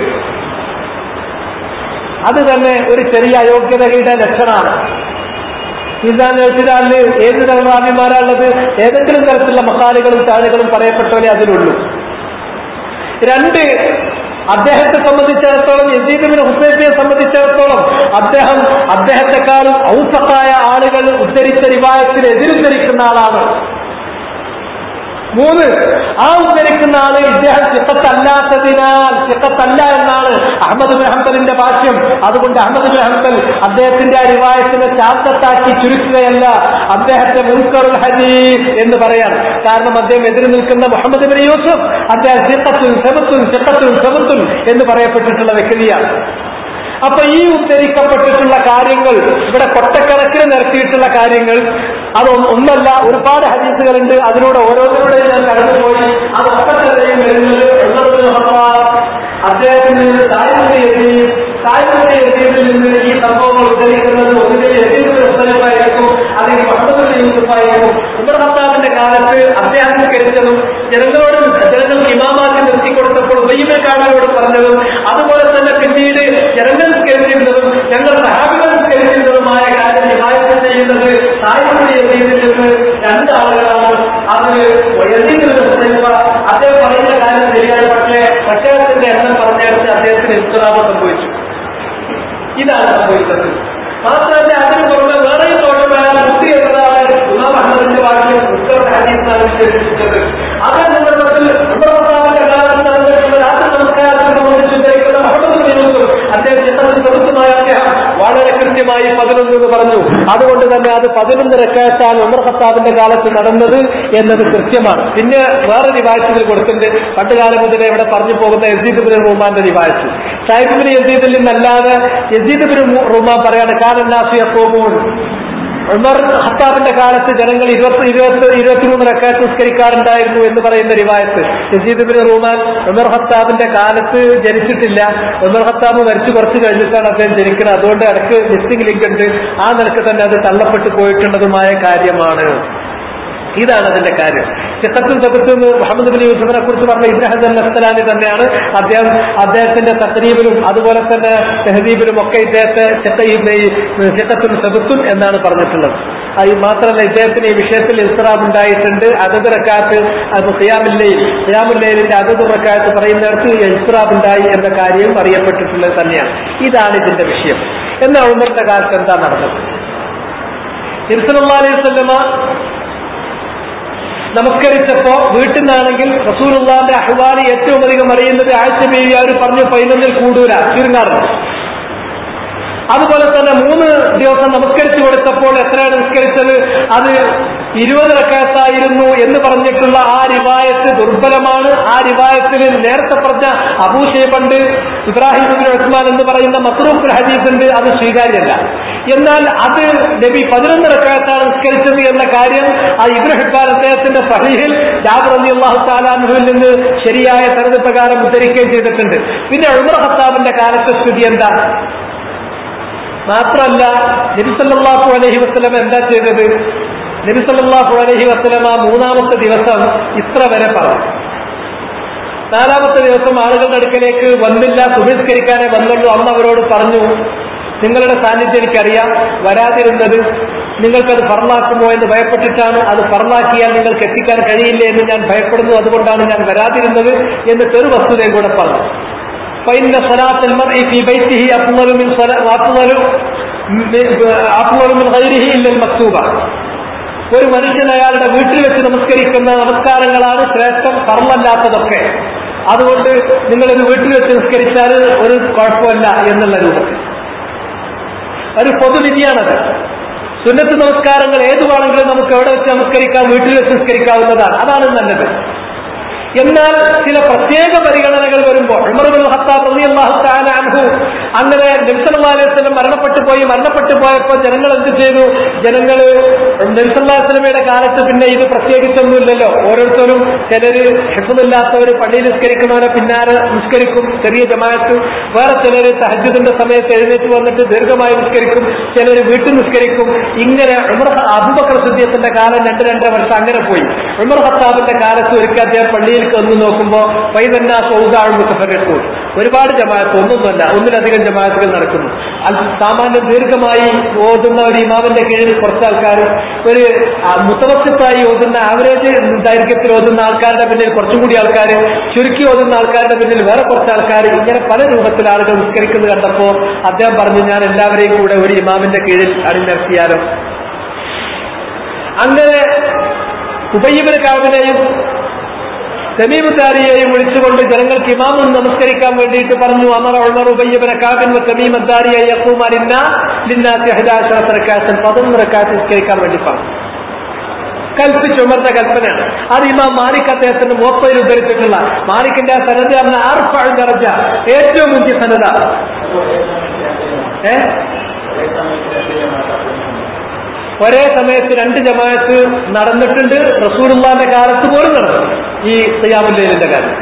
അത് തന്നെ ഒരു ചെറിയ അയോഗ്യതയുടെ ലക്ഷണമാണ് മീസാൻ എഴുത്തിദാറിൽ ഏത് തരം റാബിമാരാണുള്ളത് ഏതെങ്കിലും തരത്തിലുള്ള മസാലകളും ചാനലുകളും പറയപ്പെട്ടവരെ അതിലുള്ളൂ രണ്ട് അദ്ദേഹത്തെ സംബന്ധിച്ചിടത്തോളം യസീദിബിന് ഹുസൈഫിയെ സംബന്ധിച്ചിടത്തോളം അദ്ദേഹം അദ്ദേഹത്തെക്കാളും ഔസക്കായ ആളുകൾ ഉദ്ധരിച്ച റിവായത്തിന് എതിരുദ്ധരിക്കുന്ന ആളാണ് മൂന്ന് ആ ഉദ്ധരിക്കുന്ന ആള് ഇദ്ദേഹം ചിക്കത്തല്ലാത്തതിനാൽ ചിക്കത്തല്ല എന്നാണ് അഹമ്മദ് ബിൻ ഹംബലിന്റെ ഭാഷ്യം അതുകൊണ്ട് അഹമ്മദ് ബിൻ ഹംബൽ അദ്ദേഹത്തിന്റെ ആ റിവായത്തിനെ ചാത്തത്താക്കി ചുരുക്കുകയല്ല അദ്ദേഹത്തെ മുൻകറുൽ ഹദീസ് എന്ന് പറയാണ് കാരണം അദ്ദേഹം എതിര് നിൽക്കുന്ന മുഹമ്മദ് ബിൻ യൂസുഫ് അദ്ദേഹം സിക്കത്തുൻ സെബത്തുൻ സിക്കത്തുൻ സെബത്തുൻ എന്ന് പറയപ്പെട്ടിട്ടുള്ള വ്യക്തിയാണ് അപ്പൊ ഈ ഉദ്ധരിക്കപ്പെട്ടിട്ടുള്ള കാര്യങ്ങൾ ഇവിടെ കൊട്ടക്കണക്കിന് നിരത്തിയിട്ടുള്ള കാര്യങ്ങൾ അത് ഒന്ന് ഒന്നല്ല ഒരുപാട് ഹദീസുകളുണ്ട് അതിലൂടെ ഓരോന്നിലൂടെയും ഞാൻ കടന്നുപോയി അത് ഒക്കത്തെയും വരുന്നത് ഉള്ളതിന് അദ്ദേഹത്തിന് തായ്മ എത്തി തായ്മ എത്തിയതിൽ നിന്ന് ഈ സംഭവങ്ങൾ ഉദ്ധരിക്കുന്നത് ഒന്നിനെ എത്തിയുടെ ഉത്തരവായിരിക്കും അല്ലെങ്കിൽ മുഹമ്മദ് യൂസുഫായിരിക്കും ഉമർ ഹത്താബിന്റെ കാലത്ത് അദ്ദേഹം കരിച്ചതും ജനങ്ങളോട് ജനങ്ങൾക്ക് ഇമാമാക്കി നിർത്തിക്കൊടുത്തപ്പോൾ ഉബയ്യക്കാരനോട് പറഞ്ഞതും അതുപോലെ തന്നെ പിന്നീട് ജനങ്ങൾ കരിച്ചിരുന്നതും ഞങ്ങൾ സഹാബികൾ കരിച്ചിരുന്നതുമായ കാര്യം ഹിമായത്ത് ചെയ്യുന്നത് തായ്മ എത്തിയതിൽ നിന്ന് രണ്ടാളുകളാണ് അത് എത്തിയിട്ടുള്ള അദ്ദേഹം പറയുന്ന കാര്യം ശരിയാണ് പക്ഷേ പ്രഖ്യാപനത്തിന്റെ എണ്ണം പറഞ്ഞെടുത്ത് അദ്ദേഹത്തിന് ഇസ്ലാമം സംഭവിച്ചു ഇതാണ് സംഭവിച്ചത് മാത്രമല്ല അതിന് പുറമെ വേറെയും ദോഷമായ മുക്തി എന്നതാണ് ഇമാം അഹമ്മദിന്റെ വാക്കിൽ ഉത്തര ഹദീസാണ് വിശേഷിപ്പിച്ചത് അതേ സന്ദർഭത്തിൽ ഉമർത്താവിന്റെ കാലത്ത് നടന്നിട്ടുള്ള രാത്രി നമസ്കാരത്തെ സംബന്ധിച്ച് ധരിക്കുന്ന മുഹമ്മദ് ബിനുസും അദ്ദേഹം ചിത്രത്തിൽ ചെറുത്തുമായ അദ്ദേഹം വളരെ കൃത്യമായി പതിനൊന്ന് എന്ന് പറഞ്ഞു അതുകൊണ്ട് തന്നെ അത് പതിനൊന്ന് റക്കാറ്റാണ് ഉമർ ഖത്താബിന്റെ കാലത്ത് നടന്നത് എന്നത് കൃത്യമാണ് പിന്നെ വേറെ റിവായത്തിൽ കൊടുത്തിട്ടുണ്ട് പണ്ട് കാലം മുതലേ ഇവിടെ പറഞ്ഞു പോകുന്ന യസീദ് ബിൻ റഹ്മാന്റെ റിവായത്ത് സാഹിബ് ബിൻ യസീദിൽ നിന്നല്ലാതെ യസീദ് ബിൻ റഹ്മാൻ പറയാണ് കാലനാസിയ പോകുമ്പോൾ ഉമർ ഹത്താബിന്റെ കാലത്ത് ജനങ്ങൾ ഇരുപത്തി ഇരുപത്തി ഇരുപത്തിമൂന്ന് റക്കാത്ത് നിസ്കരിക്കാറുണ്ടായിരുന്നു എന്ന് പറയുന്ന റിവായത്ത് യസീദ് ബിൻ റഹ്മാൻ ഉമർ ഹത്താബിന്റെ കാലത്ത് ജനിച്ചിട്ടില്ല ഉമർ ഹത്താബ് മരിച്ചു കുറച്ച് കഴിഞ്ഞിട്ടാണ് അദ്ദേഹം ജനിക്കുന്നത് അതുകൊണ്ട് ഇടയ്ക്ക് മിസ്സിംഗ് ലിങ്ക് ഉണ്ട് ആ നിലക്ക് തന്നെ അത് തള്ളപ്പെട്ടു പോയിട്ടുള്ളതുമായ കാര്യമാണ് ഇതാണ് അതിന്റെ കാര്യം ചിത്രത്തിൽ തൊക്കത്ത് മുഹമ്മദ് ബിൻ യൂസുഫിനെ കുറിച്ച് പറഞ്ഞ ഇബ്രാഹിം അസ്തലാനി തന്നെയാണ് അദ്ദേഹം അദ്ദേഹത്തിന്റെ തക്രീബിലും അതുപോലെ തന്നെ തെഹദീബിലും ഒക്കെ ഇദ്ദേഹത്തെ ചിത്തത്തും സബത്തുൻ എന്നാണ് പറഞ്ഞിട്ടുള്ളത് അത് മാത്രമല്ല ഇദ്ദേഹത്തിന് ഈ വിഷയത്തിൽ ഇസ്രാബ് ഉണ്ടായിട്ടുണ്ട് അതത് റക്കാത്ത് അത് ഖിയാമില്ലയിൽ ഖിയാമുല്ലയിലിന്റെ അതത് റക്കാത്ത് പറയുന്നിടത്ത് ഇസ്രാബ് ഉണ്ടായി എന്ന കാര്യവും അറിയപ്പെട്ടിട്ടുള്ളത് തന്നെയാണ് ഇതാണ് ഇതിന്റെ വിഷയം എന്നാൽ ഉമറിന്റെ കാലത്ത് എന്താ നടന്നത് തിരുസലല്ലാ അലൈഹി സ്വല്ലമ നമസ്കരിച്ചപ്പോ വീട്ടിൽ നിന്നാണെങ്കിൽ റസൂലുള്ളാന്റെ അഹ്വാലി ഏറ്റവും അധികം അറിയുന്നത് ആഴ്ച ബീവിയാർ പറഞ്ഞു പതിനൊന്നിൽ കൂടൂല ചുരുങ്ങാറുണ്ട് അതുപോലെ തന്നെ മൂന്ന് ദിവസം നമസ്കരിച്ചു കൊടുത്തപ്പോൾ എത്രയാണ് നിസ്കരിച്ചത് അത് ഇരുപത് റക്കാത്തായിരുന്നു എന്ന് പറഞ്ഞിട്ടുള്ള ആ റിവായത്ത് ദുർബലമാണ് ആ റിവായത്തിൽ നേരത്തെ പറഞ്ഞ അബൂഷേബുണ്ട് ഇബ്രാഹിം ബിൻ ഉസ്മാൻ എന്ന് പറയുന്ന മസ്റൂഖ് ഹദീസ് ഉണ്ട് അത് സ്വീകാര്യമല്ല എന്നാൽ അത് നബി പതിനൊന്ന് റക്കാത്താണ് നിസ്കരിച്ചത് എന്ന കാര്യം ആ ഇബ്രഹിബാൻ അദ്ദേഹത്തിന്റെ സഹിഹിൽ ജാബർ അലി അള്ളാഹു താലാൻഹുവിൽ നിന്ന് ശരിയായ തരത് പ്രകാരം ഉദ്ധരിക്കുകയും ചെയ്തിട്ടുണ്ട് പിന്നെ ഉമർ ഹത്താബിന്റെ കാലത്തെ സ്ഥിതി എന്താ മാത്രമല്ല നബിസല്ലാഹു അലഹി വസ്ലം എന്താ ചെയ്തത് നബിസല്ലാഹു അലഹി വസ്ലം ആ മൂന്നാമത്തെ ദിവസം ഇത്ര വരെ പറഞ്ഞു നാലാമത്തെ ദിവസം ആളുകളുടെ അടുക്കലേക്ക് വന്നില്ല സുബിസ്കരിക്കാനേ വന്നുള്ളൂ അന്ന് അവരോട് പറഞ്ഞു നിങ്ങളുടെ സാന്നിധ്യം എനിക്കറിയാം വരാതിരുന്നത് നിങ്ങൾക്കത് ഫർലാക്കുമോ എന്ന് ഭയപ്പെട്ടിട്ടാണ് അത് ഫർലാക്കിയാൽ നിങ്ങൾക്ക് എത്തിക്കാൻ കഴിയില്ല എന്ന് ഞാൻ ഭയപ്പെടുന്നു അതുകൊണ്ടാണ് ഞാൻ വരാതിരുന്നത് എന്ന് തെറു വസ്തുതയും കൂടെ പറഞ്ഞു فإن صلاة المرء في بيته أفضل من صلاة أفضل أفضل من غيره إلا المكتوبة ഒരു മനുഷ്യൻ അയാളുടെ വീട്ടിൽ വെച്ച് നമസ്കരിക്കുന്ന നമസ്കാരങ്ങളാണ് ശ്രേഷ്ഠം കർമ്മല്ലാത്തതൊക്കെ അതുകൊണ്ട് നിങ്ങളൊരു വീട്ടിൽ വെച്ച് നിസ്കരിച്ചാൽ ഒരു കുഴപ്പമല്ല എന്നുള്ള രൂപത്തിൽ ഒരു പൊതുവിധിയാണത് സുന്നത്ത് നമസ്കാരങ്ങൾ ഏതുവാണെങ്കിലും നമുക്ക് എവിടെ വെച്ച് നമസ്കരിക്കാം വീട്ടിൽ വെച്ച് നിസ്കരിക്കാവുന്നതാണ് അതാണ് നല്ലത് എന്നാൽ ചില പ്രത്യേക പരിഗണനകൾ വരുമ്പോൾ ഉമർബുൽ ഹത്താബ് റളിയല്ലാഹു തആല അൻഹു അങ്ങനെ നബിസല്ലാസ്ലം മരണപ്പെട്ടു പോയി മരണപ്പെട്ടു പോയപ്പോൾ ജനങ്ങൾ എന്ത് ചെയ്തു ജനങ്ങൾ നബിസല്ലാസ്ലമയുടെ കാലത്ത് പിന്നെ ഇത് പ്രത്യേകിച്ചൊന്നുമില്ലല്ലോ ഓരോരുത്തരും ചിലര് ഹെഫുമില്ലാത്തവർ പള്ളിയിൽ നിസ്കരിക്കുന്നവരെ പിന്നാലെ നിസ്കരിക്കും ചെറിയ ജമാഅത്ത് വേറെ ചിലര് തഹജുദിന്റെ സമയത്ത് എഴുന്നേറ്റ് വന്നിട്ട് ദീർഘമായി നിസ്കരിക്കും ചിലർ വീട്ടിൽ നിസ്കരിക്കും ഇങ്ങനെ ഉമർ അബുബക്കർ സിദ്ദീഖിന്റെ കാലം രണ്ട് രണ്ടര വർഷം അങ്ങനെ പോയി ഉമർ ഹത്താബിന്റെ കാലത്ത് ഒരിക്കൽ അദ്ദേഹം പള്ളിയിൽ ഒന്ന് നോക്കുമ്പോ പൈതന്നാ സൗദാഴും മുത്തഫരക്കൂർ ഒരുപാട് ജമാഅത്ത് ഒന്നൊന്നുമല്ല ഒന്നിലധികം ജമാഅത്തുകൾ നടക്കുന്നു അത് സാമാന്യം ദീർഘമായി ഓതുന്ന ഒരു ഇമാമിന്റെ കീഴിൽ കുറച്ച് ആൾക്കാർ ഒരു മുത്തവസ്യത്തായി ഓതുന്ന ആവറേജ് ദൈർഘ്യത്തിൽ ഓതുന്ന ആൾക്കാരുടെ പിന്നിൽ കുറച്ചും കൂടി ആൾക്കാർ ചുരുക്കി ഓതുന്ന ആൾക്കാരുടെ പിന്നിൽ വേറെ കുറച്ച് ആൾക്കാർ ഇങ്ങനെ പല രൂപത്തിൽ ആളുകൾ നിസ്കരിക്കുന്നത് കണ്ടപ്പോ അദ്ദേഹം പറഞ്ഞു ഞാൻ എല്ലാവരെയും കൂടെ ഒരു ഇമാമിന്റെ കീഴിൽ അണിനിരത്തിയാലും അങ്ങനെ ഉബയ്യബിന് കാവിനെയും തമീമുദ്ദാരിയെയും വിളിച്ചുകൊണ്ട് ജനങ്ങൾക്ക് ഇമാമും നമസ്കരിക്കാൻ വേണ്ടിയിട്ട് പറഞ്ഞു അമർ ഉമർ ഉബയ്യബന കാബിൻ തമീമുദ്ദാരിയെ യക്കൂമാരിന്ന ലിന്നാത്തി ഹജാശറക്കാത്തൻ പതിനൊന്ന് റക്കാത്ത് നിസ്കരിക്കാൻ വേണ്ടി പറഞ്ഞു കൽപ്പിച്ചു ഉമറിന്റെ കൽപ്പനയാണ് അത് ഇമാം മാലിക് അദ്ദേഹത്തിന്റെ മോപ്പയിൽ ഉദ്ധരിച്ചിട്ടുള്ള മാലിക്കിന്റെ ആ സനത് പറഞ്ഞ ആർഫാഴ് നിറഞ്ഞ ഏറ്റവും മുന്തിയ സനത ഏ ഒരേ സമയത്ത് രണ്ട് ജമാഅത്ത് നടന്നിട്ടുണ്ട് റസൂലുള്ളാന്റെ കാലത്ത് പോലും നടന്നു ഈ സയ്യാമുല്ലയിലിന്റെ കാലത്ത്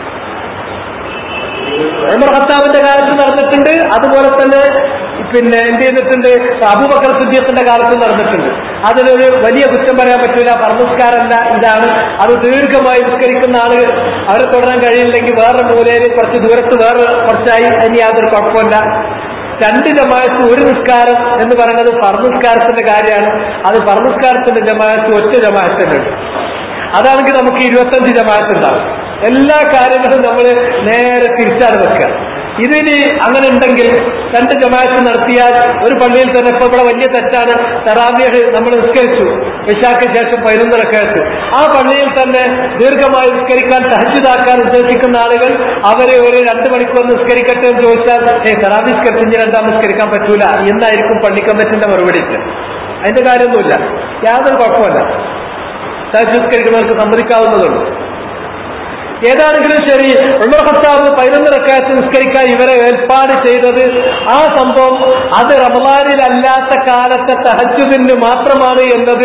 ഉമർ ഖത്താബിന്റെ കാലത്ത് നടന്നിട്ടുണ്ട് അതുപോലെ തന്നെ പിന്നെ എന്ത് ചെയ്തിട്ടുണ്ട് അബൂബക്കർ സിദ്ദീഖിന്റെ കാലത്ത് നടന്നിട്ടുണ്ട് അതിനൊരു വലിയ കുറ്റം പറയാൻ പറ്റൂല പറഞ്ഞസ്കാരല്ല ഇതാണ് അത് ദീർഘമായി നിസ്കരിക്കുന്ന ആളുകൾ അവരെ തുടരാൻ കഴിയില്ലെങ്കിൽ വേറെ മൂലയിൽ കുറച്ച് ദൂരത്ത് വേറെ കുറച്ചായി അതിന് യാതൊരു കുഴപ്പമില്ല രണ്ട് ജമാഅത്ത് ഒരു നിസ്കാരം എന്ന് പറയുന്നത് ഫർനിസ്കാരത്തിന്റെ കാര്യമാണ് അത് ഫർനിസ്കാരത്തിന്റെ ജമാഅത്ത് ഒറ്റ ജമാഅത്തുണ്ട് അതാണെങ്കിൽ നമുക്ക് ഇരുപത്തഞ്ച് ജമാഅത്ത് ഉണ്ടാവും എല്ലാ കാര്യങ്ങളും നമ്മൾ നേരെ തിരിച്ചാണ് വെക്കുക ഇതിന് അങ്ങനെ ഉണ്ടെങ്കിൽ രണ്ട് ജമാഅത്ത് നടത്തിയാൽ ഒരു പള്ളിയിൽ തന്നെ ഇപ്പൊ ഇവിടെ വലിയ തെറ്റാണ് തറാവിയഹ് നമ്മൾ നിസ്കരിച്ചു ഇഷാക്ക് ശേഷം പതിനൊന്ന് റക്കയത്ത് ആ പള്ളിയിൽ തന്നെ ദീർഘമായി നിസ്കരിക്കാൻ സഹജിതാക്കാൻ ഉദ്ദേശിക്കുന്ന ആളുകൾ അവരെ ഒരു രണ്ട് മണിക്കൂർ നിസ്കരിക്കട്ടെ എന്ന് ചോദിച്ചാൽ ഏ തറാവി നിസ്കരിച്ച് ഇനി രണ്ടാം നിസ്കരിക്കാൻ പറ്റൂല എന്നായിരിക്കും പള്ളി കമ്മിറ്റിന്റെ മറുപടി അതിന്റെ കാര്യമൊന്നുമില്ല യാതൊരു കുഴപ്പമില്ല സഹജ് നിസ്കരിക്കുന്നവർക്ക് സമ്മതിക്കാവുന്നതുള്ളൂ ഏതാണെങ്കിലും ശരി ഉമർ ഖത്താബ് പതിനൊന്ന് റക്കാത്ത് നിസ്കരിക്കാൻ ഇവരെ ഏർപ്പാട് ചെയ്തത് ആ സംഭവം അത് റമദാനിലല്ലാത്ത കാലത്തെ തഹജുദിന് മാത്രമാണ് എന്നത്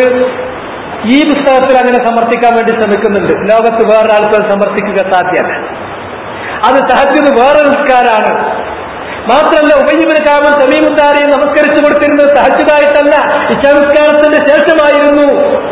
ഈ പുസ്തകത്തിൽ അങ്ങനെ സമർത്ഥിക്കാൻ വേണ്ടി ശ്രമിക്കുന്നുണ്ട് ലോകത്ത് വേറൊരാൾക്ക് സമർത്ഥിക്കുക സാധ്യമല്ല അത് തഹജുദ് വേറെ നിസ്കാരാണ് മാത്രമല്ല ഉപജീവന കാമം സമീമുദ്ദാരിയെ നമസ്കരിച്ചു കൊടുത്തിരുന്നത് തഹജുദായിട്ടല്ല ഇച്ഛാനസ്കാരത്തിന്റെ ശേഷമായിരുന്നു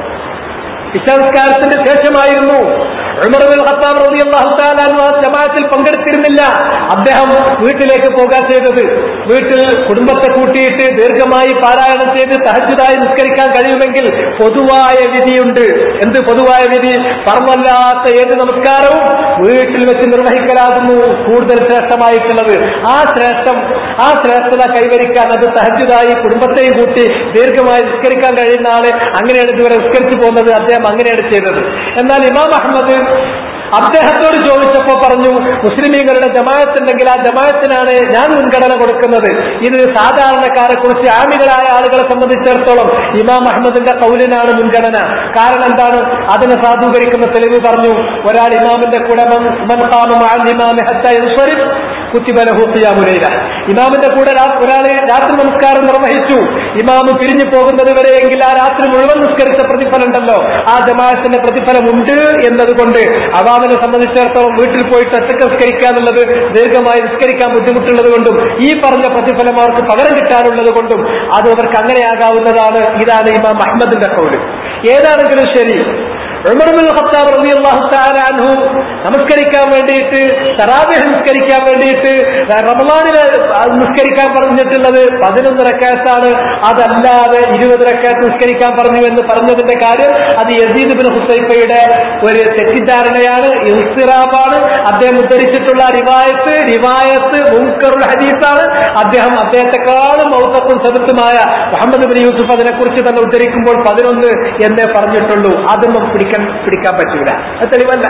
ഇശാസ്കാരത്തിന്റെ ശേഷമായിരുന്നു ഉമർബിൻ ഖത്താബ് റളിയല്ലാഹു തആല അൻഹു ആ ജമാഅത്തിൽ പങ്കെടുത്തിരുന്നില്ല അദ്ദേഹം വീട്ടിലേക്ക് പോകാൻ ചെയ്തത് വീട്ടിൽ കുടുംബത്തെ കൂട്ടിയിട്ട് ദീർഘമായി പാരായണം ചെയ്ത് തഹജ്ജുദായി നിസ്കരിക്കാൻ കഴിയുമെങ്കിൽ പൊതുവായ വിധിയുണ്ട് എന്ത് പൊതുവായ വിധി പറവല്ലാത്ത ഏത് നമസ്കാരവും വീട്ടിൽ വെച്ച് നിർവഹിക്കലാകുന്നു കൂടുതൽ ശ്രേഷ്ഠമായിട്ടുള്ളത് ആ ശ്രേഷ്ഠം ആ ശ്രേഷ്ഠത കൈവരിക്കാൻ അത് തഹജ്ജുദായി കുടുംബത്തെയും കൂട്ടി ദീർഘമായി നിസ്കരിക്കാൻ കഴിയുന്ന ആള് അങ്ങനെയാണ് ഇതുവരെ നിസ്കരിച്ചു പോകുന്നത് അദ്ദേഹം അങ്ങനെയാണ് ചെയ്തത് എന്നാൽ ഇമാം അഹമ്മദ് അദ്ദേഹത്തോട് ചോദിച്ചപ്പോ പറഞ്ഞു മുസ്ലിമീങ്ങളുടെ ജമാഅത്തുണ്ടെങ്കിൽ ആ ജമാഅത്തിനാണ് ഞാൻ മുൻഗണന കൊടുക്കുന്നത് ഇത് സാധാരണക്കാരെ കുറിച്ച് ആമികളായ ആളുകളെ സംബന്ധിച്ചിടത്തോളം ഇമാം അഹമ്മദിന്റെ കൗലിനാണ് മുൻഗണന കാരണം എന്താണ് അതിനെ സാധൂകരിക്കുന്ന തെളിവ് പറഞ്ഞു ഒരാൾ ഇമാമിന്റെ കൂടെ മൻ- മൻ ഖാമ മഅൽ ഇമാമി ഹത്താ യൻസരിഫ് കുത്തിബ ലഹു ഖിയാമുൽ ലൈല. ഇമാമിന്റെ കൂടെ രാ- ഒരാള് രാത്രി നമസ്കാരം നിർവഹിച്ചു ഇമാമ് പിരിഞ്ഞു പോകുന്നത് വരെയെങ്കിൽ ആ രാത്രി മുഴുവൻ നിസ്കരിച്ച പ്രതിഫലം ഉണ്ടല്ലോ ആ ജമാഅത്തിന്റെ പ്രതിഫലമുണ്ട് എന്നതുകൊണ്ട് അവാമിനെ സംബന്ധിച്ചിടത്തോളം വീട്ടിൽ പോയിട്ട് ഒറ്റക്ക് നിസ്കരിക്കുക എന്നുള്ളത് ദീർഘമായി നിസ്കരിക്കാൻ ബുദ്ധിമുട്ടുള്ളത് കൊണ്ടും ഈ പറഞ്ഞ പ്രതിഫലം അവർക്ക് പകരം കിട്ടാനുള്ളത് കൊണ്ടും അത് അവർക്ക് അങ്ങനെയാകാവുന്നതാണ് ഇതാണ് ഇമാം അഹമ്മദിന്റെ കൗല് ഏതാണെങ്കിലും ശരി ഉമർബുൽ ഖത്താബ് റളിയല്ലാഹു തആല അൻഹു നമസ്കരിക്കാൻ വേണ്ടിയിട്ട് തറാബിഹ് നിസ്കരിക്കാൻ വേണ്ടിയിട്ട് റമദാനിൽ നിസ്കരിക്കാൻ പറഞ്ഞിട്ടുള്ളത് പതിനൊന്ന് റക്കാത്താണ് അതല്ലാതെ ഇരുപത് റക്കാത്ത് നിസ്കരിക്കാൻ പറഞ്ഞു എന്ന് പറഞ്ഞതിന്റെ കാര്യം അത് യസീദ് ബിൻ ഹുസൈഫയുടെ ഒരു തെറ്റിദ്ധാരണയാണ് ഇസ്തിറാബാണ് അദ്ദേഹം ഉദ്ധരിച്ചിട്ടുള്ള റിവായത്ത് റിവായത്ത് മുൻകറുൽ ഹദീസാണ് അദ്ദേഹം അദ്ദേഹത്തെക്കാളും മൗത്തത്തും സദത്തുമായ മുഹമ്മദ് ബിൻ യൂസുഫ് അതിനെക്കുറിച്ച് തന്നെ ഉദ്ധരിക്കുമ്പോൾ പതിനൊന്ന് എന്നേ പറഞ്ഞിട്ടുള്ളൂ അതൊന്നും പിടിക്കാൻ പിടിക്കാൻ പറ്റൂല അത് തെളിവല്ല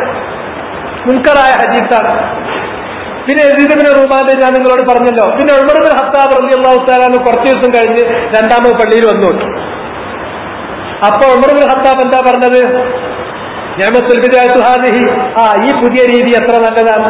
മുൻകറായ ഹദീസാണ് പിന്നെ യസീദിബിന് റൂമാന്റെ ഞാൻ നിങ്ങളോട് പറഞ്ഞല്ലോ പിന്നെ ഉമർബിൻ ഹത്താബ് റളിയല്ലാഹു തആല കുറച്ച് ദിവസം കഴിഞ്ഞ് രണ്ടാമത് പള്ളിയിൽ വന്നു അപ്പൊ ഉമർബിൻ ഹത്താബ് എന്താ പറഞ്ഞത് ഞാമത്തുൽ ബിദായത്തു ഹാദിഹി ആ ഈ പുതിയ രീതി എത്ര നല്ലതാണ്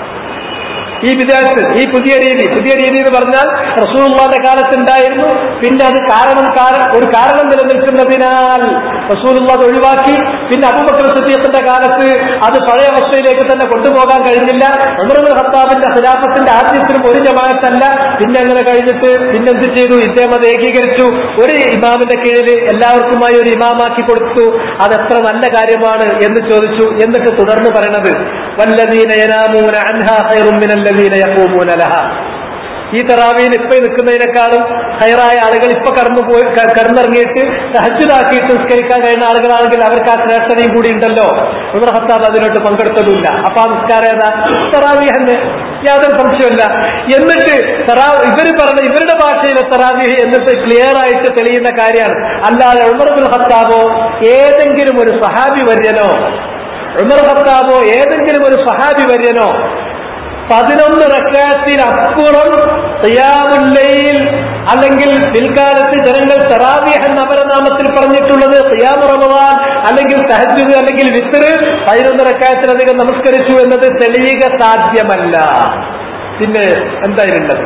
ഈ വിദ്യാർത്ഥി ഈ പുതിയ രീതി പുതിയ രീതി എന്ന് പറഞ്ഞാൽ റസൂലുള്ളാന്റെ കാലത്തുണ്ടായിരുന്നു പിന്നെ അത് കാരണം കാര- ഒരു കാരണം നിലനിൽക്കുന്നതിനാൽ റസൂലുള്ള അത് ഒഴിവാക്കി പിന്നെ അബൂബക്കർ സിദ്ദീഖിന്റെ കാലത്ത് അത് പഴയ അവസ്ഥയിലേക്ക് തന്നെ കൊണ്ടുപോകാൻ കഴിഞ്ഞില്ല ഉമറുൽ ഖത്താബിന്റെ ഖിലാഫത്തിന്റെ ആദ്യത്തിലും ഒരു ജമാഅത്തല്ല പിന്നെ അങ്ങനെ കഴിഞ്ഞിട്ട് പിന്നെന്ത് ചെയ്തു ഇദ്ദേഹം അത് ഏകീകരിച്ചു ഒരു ഇമാമിന്റെ കീഴിൽ എല്ലാവർക്കുമായി ഒരു ഇമാമാക്കി കൊടുത്തു അതെത്ര നല്ല കാര്യമാണ് എന്ന് ചോദിച്ചു എന്നിട്ട് തുടർന്ന് പറയണത് വല്ലദീന യനാമൂന അൻഹാ ഖൈറും മിനല്ലദീന യഖൂമൂന ലഹാ ഈ തറാവിയിൽ ഇപ്പൊ നിൽക്കുന്നതിനേക്കാളും ഹൈറായ ആളുകൾ ഇപ്പൊ കടന്നു പോയി ക- കടന്നിറങ്ങിയിട്ട് സഹജിതാക്കിയിട്ട് നിസ്കരിക്കാൻ കഴിയുന്ന ആളുകളാണെങ്കിൽ അവർക്ക് ആ ശ്രേഷ്ഠതയും കൂടി ഉണ്ടല്ലോ ഉമർ ഹത്താബ് അതിലോട്ട് പങ്കെടുത്തതുമില്ല അപ്പൊ ആ നിസ്കാരം ഏതാ തറാവി തന്നെ യാതൊരു സംശയമില്ല എന്നിട്ട് തറാ ഇവര് പറഞ്ഞ ഇവരുടെ ഭാഷയിലെ തറാവി എന്നിട്ട് ക്ലിയർ ആയിട്ട് തെളിയുന്ന കാര്യമാണ് അല്ലാതെ ഉമർ ബിൻ ഹത്താബോ ഏതെങ്കിലും ഒരു സഹാബി വര്യനോ ഉമർ ഖത്താബോ ഏതെങ്കിലും ഒരു സഹാബി വര്യനോ പതിനൊന്ന് റക്കാത്തിനപ്പുറം ഖിയാമുല്ലയിൽ അല്ലെങ്കിൽ പിൽക്കാലത്ത് ജനങ്ങൾ തറാവിഹ് എന്ന അപരനാമത്തിൽ പറഞ്ഞിട്ടുള്ളത് ഖിയാമു റമദാൻ അല്ലെങ്കിൽ തഹജ്ജുദ് അല്ലെങ്കിൽ വിത്തറ് പതിനൊന്ന് റക്കാത്തിലധികം നമസ്കരിച്ചു എന്നത് തെളിയുക സാധ്യമല്ല പിന്നെ എന്തായിരുന്നത്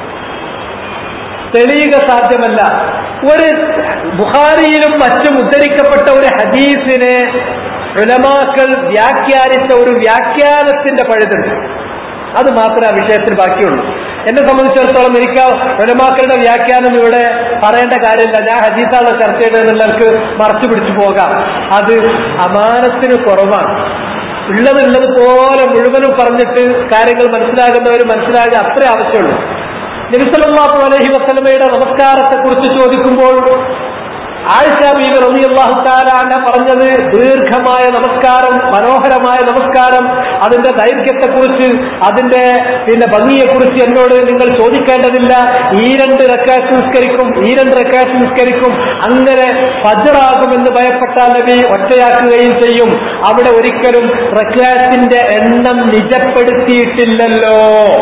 തെളിയുക സാധ്യമല്ല ഒരു ബുഹാരിയിലും മറ്റും ഉദ്ധരിക്കപ്പെട്ട ഒരു ഹദീസിനെ ഉലമാക്കൾ വ്യാഖ്യാനിച്ച ഒരു വ്യാഖ്യാനത്തിന്റെ പഴുതുണ്ട് അത് മാത്രമേ ആ വിഷയത്തിൽ ബാക്കിയുള്ളൂ എന്നെ സംബന്ധിച്ചിടത്തോളം എനിക്ക് ഉലമാക്കളുടെ വ്യാഖ്യാനം ഇവിടെ പറയേണ്ട കാര്യമില്ല ഞാൻ ഹദീസാണ് ചർച്ച ചെയ്തതെന്നുള്ളവർക്ക് മറച്ചു പിടിച്ചു പോകാം അത് അമാനത്തിന് കുറവാണ് ഉള്ളതുള്ളത് പോലെ മുഴുവനും പറഞ്ഞിട്ട് കാര്യങ്ങൾ മനസ്സിലാകുന്നവർ മനസ്സിലാകുക അത്രേ ആവശ്യമുള്ളൂ നബിസല്ലാഹു അലഹി വസ്ലമയുടെ നമസ്കാരത്തെ കുറിച്ച് ചോദിക്കുമ്പോൾ ആയിഷ ബീബി റളിയല്ലാഹു തആല പറഞ്ഞത് ദീർഘമായ നമസ്കാരം മനോഹരമായ നമസ്കാരം അതിന്റെ ദൈർഘ്യത്തെക്കുറിച്ച് അതിന്റെ പിന്നെ ഭംഗിയെക്കുറിച്ച് എന്നോട് നിങ്ങൾ ചോദിക്കേണ്ടതില്ല ഈ രണ്ട് റക്കാത്ത് നിസ്കരിക്കും ഈ രണ്ട് റക്കാത്ത് നിസ്കരിക്കും അങ്ങനെ ഫജറാകുമെന്ന് ഭയപ്പെട്ടാൽ നബി ഒറ്റയാക്കുകയും ചെയ്യും അവിടെ ഒരിക്കലും റക്കാത്തിന്റെ എണ്ണം നിജപ്പെടുത്തിയിട്ടില്ലല്ലോ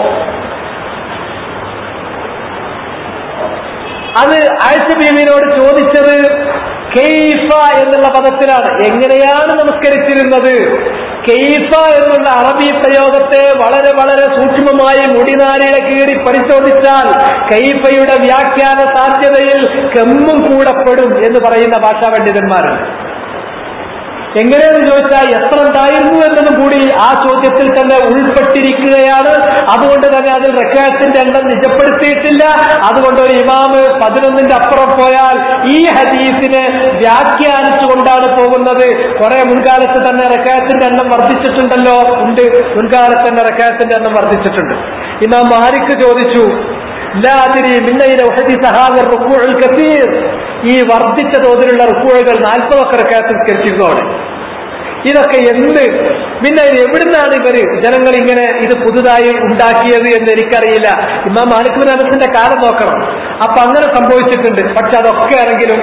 അത് ആഴ്ച ബീവിനോട് ചോദിച്ചത് കെയ്ഫ എന്നുള്ള പദത്തിലാണ് എങ്ങനെയാണ് നമസ്കരിച്ചിരുന്നത് കെയ്ഫ എന്നുള്ള അറബി പ്രയോഗത്തെ വളരെ വളരെ സൂക്ഷ്മമായി മുടിനാരിയുടെ കീറി പരിശോധിച്ചാൽ കൈഫയുടെ വ്യാഖ്യാന സാധ്യതയിൽ കെമ്മും കൂടപ്പെടും എന്ന് പറയുന്ന ഭാഷാ പണ്ഡിതന്മാരുണ്ട് എങ്ങനെയെന്ന് ചോദിച്ചാൽ എത്ര ഉണ്ടായിരുന്നു എന്നതും കൂടി ആ ചോദ്യത്തിൽ തന്നെ ഉൾപ്പെട്ടിരിക്കുകയാണ് അതുകൊണ്ട് തന്നെ അതിൽ റക്കാത്തിന്റെ എണ്ണം നിജപ്പെടുത്തിയിട്ടില്ല അതുകൊണ്ട് ഒരു ഇമാമ് പതിനൊന്നിന്റെ അപ്പുറം പോയാൽ ഈ ഹദീസിനെ വ്യാഖ്യാനിച്ചുകൊണ്ടാണ് പോകുന്നത് കുറെ മുൻകാലത്ത് തന്നെ റക്കാത്തിന്റെ എണ്ണം വർദ്ധിച്ചിട്ടുണ്ടല്ലോ ഉണ്ട് മുൻകാലത്ത് തന്നെ റക്കാത്തിന്റെ എണ്ണം വർദ്ധിച്ചിട്ടുണ്ട് ഇമാം മാലിക് ചോദിച്ചു ലാതിരി മിന്നയിലെ ഉഹദിസഹാഗർ റുക്കൂഴുൽ കസീർ ഈ വർദ്ധിച്ച തോതിലുള്ള റുക്കൂഴുകൾ നാൽപ്പതൊക്കെ റക്കാത്ത് നിസ്കരിച്ചിരുന്നു അവിടെ ഇതൊക്കെ എന്ത് പിന്നെ ഇത് എവിടുന്നാണ് ഇവര് ജനങ്ങൾ ഇങ്ങനെ ഇത് പുതുതായി ഉണ്ടാക്കിയത് എന്ന് എനിക്കറിയില്ല ഇമാം മാലിക് ബിൻ അനസിന്റെ കാലം നോക്കണം അപ്പൊ അങ്ങനെ സംഭവിച്ചിട്ടുണ്ട് പക്ഷെ അതൊക്കെ ആണെങ്കിലും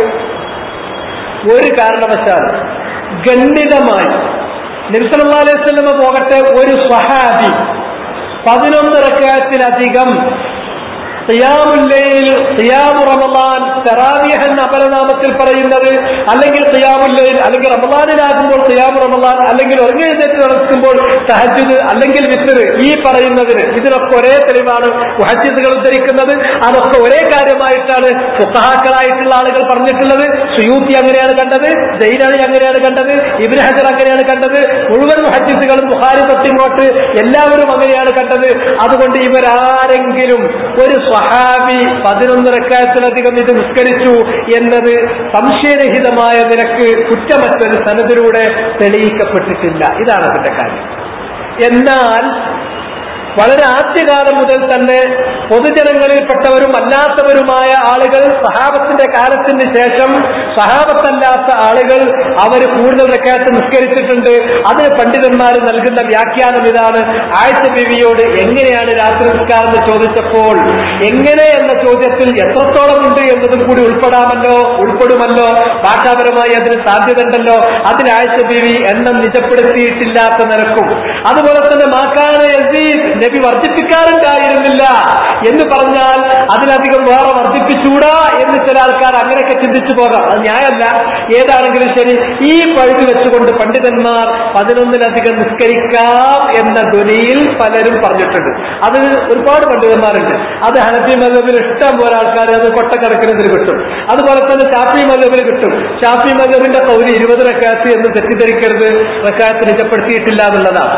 ഒരു കാരണവശാൽ ഗണ്ഡിതമായി നബിസല്ലാ അലൈഹി സ്വലമ പോകട്ടെ ഒരു സ്വഹാബി പതിനൊന്ന് റക്കാത്തിലധികം ഖിയാമുല്ലയിൽ ഖിയാമു റമദാൻ തറാവിഹ് എന്ന അപരനാമത്തിൽ പറയുന്നത് അല്ലെങ്കിൽ ഖിയാമുല്ലയിൽ അല്ലെങ്കിൽ റമദാനിലാകുമ്പോൾ ഖിയാമു റമദാൻ അല്ലെങ്കിൽ ഉറങ്ങിയെഴുന്നേറ്റ് നടക്കുമ്പോൾ തഹജ്ജുദ് അല്ലെങ്കിൽ വിത്തറ് ഈ പറയുന്നതിന് ഇതിനൊക്കെ ഒരേ തെളിവാണ് മുഹജ്ജിദുകൾ ഉദ്ധരിക്കുന്നത് അതൊക്കെ ഒരേ കാര്യമായിട്ടാണ് ഫുഖഹാക്കളായിട്ടുള്ള ആളുകൾ പറഞ്ഞിട്ടുള്ളത് സുയൂത്തി അങ്ങനെയാണ് കണ്ടത് ജൈനാണി അങ്ങനെയാണ് കണ്ടത് ഇബ്നു ഹജർ അങ്ങനെയാണ് കണ്ടത് മുഴുവൻ മുഹജ്ജിദുകളും ബുഹാരി തൊട്ടിങ്ങോട്ട് എല്ലാവരും അങ്ങനെയാണ് കണ്ടത് അതുകൊണ്ട് ഇവരാരെങ്കിലും ഒരു സ്വഹാബി പതിനൊന്ന് റക്കായത്തിലധികം ഇത് നിസ്കരിച്ചു എന്നത് സംശയരഹിതമായ നിലക്ക് കുറ്റമറ്റൊരു സനദിലൂടെ തെളിയിക്കപ്പെട്ടിട്ടില്ല ഇതാണ് അതിന്റെ കാര്യം എന്നാൽ വളരെ ആദ്യകാലം മുതൽ തന്നെ പൊതുജനങ്ങളിൽപ്പെട്ടവരും അല്ലാത്തവരുമായ ആളുകൾ സഹാബത്തിന്റെ കാലത്തിന് ശേഷം സഹാബത്തല്ലാത്ത ആളുകൾ അവർ കൂടുതൽ റക്കാത്ത് നിസ്കരിച്ചിട്ടുണ്ട് അതിന് പണ്ഡിതന്മാർ നൽകുന്ന വ്യാഖ്യാനം ഇതാണ് ആഴ്ച ബിവിയോട് എങ്ങനെയാണ് രാത്രി നിസ്കാരം എന്ന് ചോദിച്ചപ്പോൾ എങ്ങനെ എന്ന ചോദ്യത്തിൽ എത്രത്തോളം ഉണ്ട് എന്നതും കൂടി ഉൾപ്പെടാമല്ലോ ഉൾപ്പെടുമല്ലോ ഭാഷാപരമായി അതിന് സാധ്യത ഉണ്ടല്ലോ അതിന് ആഴ്ച ബിവി എണ്ണം നിജപ്പെടുത്തിയിട്ടില്ലാത്ത നിരക്കും അതുപോലെ തന്നെ മാക്കാന യസീദ് നബി വർദ്ധിപ്പിക്കാറുണ്ടായിരുന്നില്ല എന്ന് പറഞ്ഞാൽ അതിലധികം വേറെ വർദ്ധിപ്പിച്ചൂടാ എന്ന് ചില ആൾക്കാർ അങ്ങനെയൊക്കെ ചിന്തിച്ചു പോകാം അത് ന്യായമല്ല ഏതാണെങ്കിലും ശരി ഈ പഴുതി വെച്ചുകൊണ്ട് പണ്ഡിതന്മാർ പതിനൊന്നിലധികം നിസ്കരിക്കാം എന്ന ധ്വനിയിൽ പലരും പറഞ്ഞിട്ടുണ്ട് അത് ഒരുപാട് പണ്ഡിതന്മാരുണ്ട് അത് ഹനഫി മതബിൽ ഇഷ്ടം പോലെ ആൾക്കാർ അത് കൊട്ടക്കണക്കിന് കിട്ടും അതുപോലെ തന്നെ ഷാഫി മതബിൽ കിട്ടും ഷാഫി മതബിന്റെ കൗരി ഇരുപത് റക്കാത്ത് എന്ന് തെറ്റിദ്ധരിക്കരുത് റക്കാത്ത് നിജപ്പെടുത്തിയിട്ടില്ല എന്നുള്ളതാണ്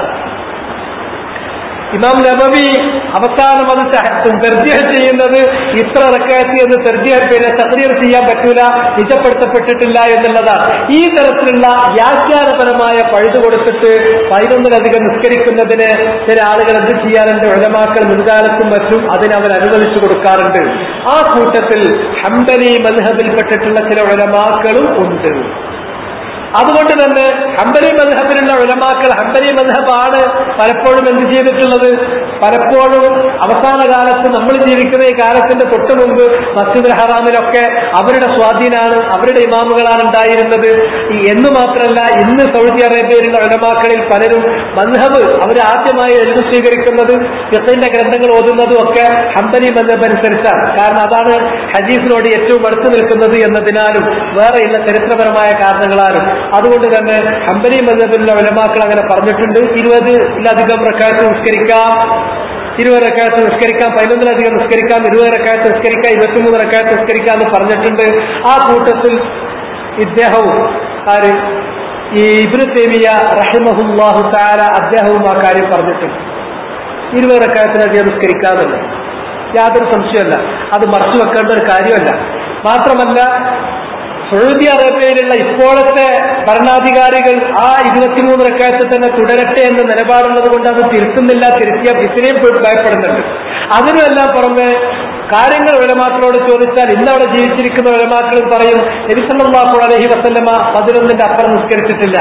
ഇമാം നബവി അവസാനം അത് തെർജിഹ ചെയ്യുന്നത് ഇത്ര റക്കാത്തി എന്ന് തെർജിഹ പിന്നെ തക്രീർ ചെയ്യാൻ പറ്റൂല നിജപ്പെടുത്തപ്പെട്ടിട്ടില്ല എന്നുള്ളതാണ് ഈ തരത്തിലുള്ള വ്യാഖ്യാനപരമായ പഴുതു കൊടുത്തിട്ട് പതിനൊന്നിലധികം നിസ്കരിക്കുന്നതിന് ചില ആളുകൾ എന്ത് ചെയ്യാറുണ്ട് ഉലമാക്കൾ മുൻകാലത്തും മറ്റും അതിന് അവർ അനുവദിച്ചു കൊടുക്കാറുണ്ട് ആ കൂട്ടത്തിൽ ഹംബലി മൻഹബിൽപ്പെട്ടിട്ടുള്ള ചില ഉലമാക്കളും ഉണ്ട് അതുകൊണ്ട് തന്നെ ഹംബലി മധബിലുള്ള ഉലമാക്കൾ ഹംബലി മധബാണ് പലപ്പോഴും എന്ത് ചെയ്തിട്ടുള്ളത് പലപ്പോഴും അവസാന കാലത്ത് നമ്മൾ ജീവിക്കുന്ന ഈ കാലത്തിന്റെ തൊട്ട് മുമ്പ് മസ്ജിദ് ഹറാമിലൊക്കെ അവരുടെ സ്വാധീനമാണ് അവരുടെ ഇമാമുകളാണ് ഉണ്ടായിരുന്നത് ഈ എന്ന് മാത്രമല്ല ഇന്ന് സൗദി അറേബ്യയിലുള്ള ഉലമാക്കളിൽ പലരും മൻഹബ് അവർ ആദ്യമായി എഴുതി സ്വീകരിക്കുന്നത് ഫിഖിന്റെ ഗ്രന്ഥങ്ങൾ ഓതുന്നതും ഒക്കെ ഹംബലി മൻഹബ് അനുസരിച്ചാണ് കാരണം അതാണ് ഹദീസിനോട് ഏറ്റവും അടുത്ത് നിൽക്കുന്നത് എന്നതിനാലും വേറെയുള്ള ചരിത്രപരമായ കാരണങ്ങളാലും അതുകൊണ്ട് തന്നെ ഹംബലി മൻഹബിലുള്ള ഉലമാക്കൾ അങ്ങനെ പറഞ്ഞിട്ടുണ്ട് ഇരുപതിലധികം റക്കാത്ത് നിസ്കരിക്കാം ഇരുപത് റക്കാത്ത് നിസ്കരിക്കാം പതിനൊന്നിലധികം നിസ്കരിക്കാം ഇരുപത് റക്കാത്ത് നിസ്കരിക്കാം ഇരുപത്തിമൂന്ന് റക്കാത്ത് നിസ്കരിക്കാം എന്ന് പറഞ്ഞിട്ടുണ്ട് ആ കൂട്ടത്തിൽ ഇദ്ദേഹവും ആര് ഈ ഇബ്നു തേമിയ റഹിമഹുല്ലാഹു താല അദ്ദേഹവും ആ കാര്യം പറഞ്ഞിട്ടുണ്ട് ഇരുപത് റക്കാത്തിനധികം നിസ്കരിക്കാമെന്ന് യാതൊരു സംശയമല്ല അത് മറച്ചു വെക്കേണ്ട ഒരു കാര്യമല്ല മാത്രമല്ല സൗദി അറേബ്യയിലുള്ള ഇപ്പോഴത്തെ ഭരണാധികാരികൾ ആ ഇരുപത്തിമൂന്ന് റക്കായത്തിൽ തന്നെ തുടരട്ടെ എന്ന നിലപാടുള്ളത് കൊണ്ട് അത് തിരുത്തുന്നില്ല തിരുത്തിയ ഇത്രയും പോയി ഭയപ്പെടുന്നുണ്ട് അതിനെല്ലാം പുറമെ കാര്യങ്ങൾ വിലമാക്കളോട് ചോദിച്ചാൽ ഇന്നവിടെ ജീവിച്ചിരിക്കുന്ന വിലമാക്കളും പറയും എരിസല്ലാഹു അലഹി വസല്ലമ പതിനൊന്നിന്റെ അപ്പുറം നിസ്കരിച്ചിട്ടില്ല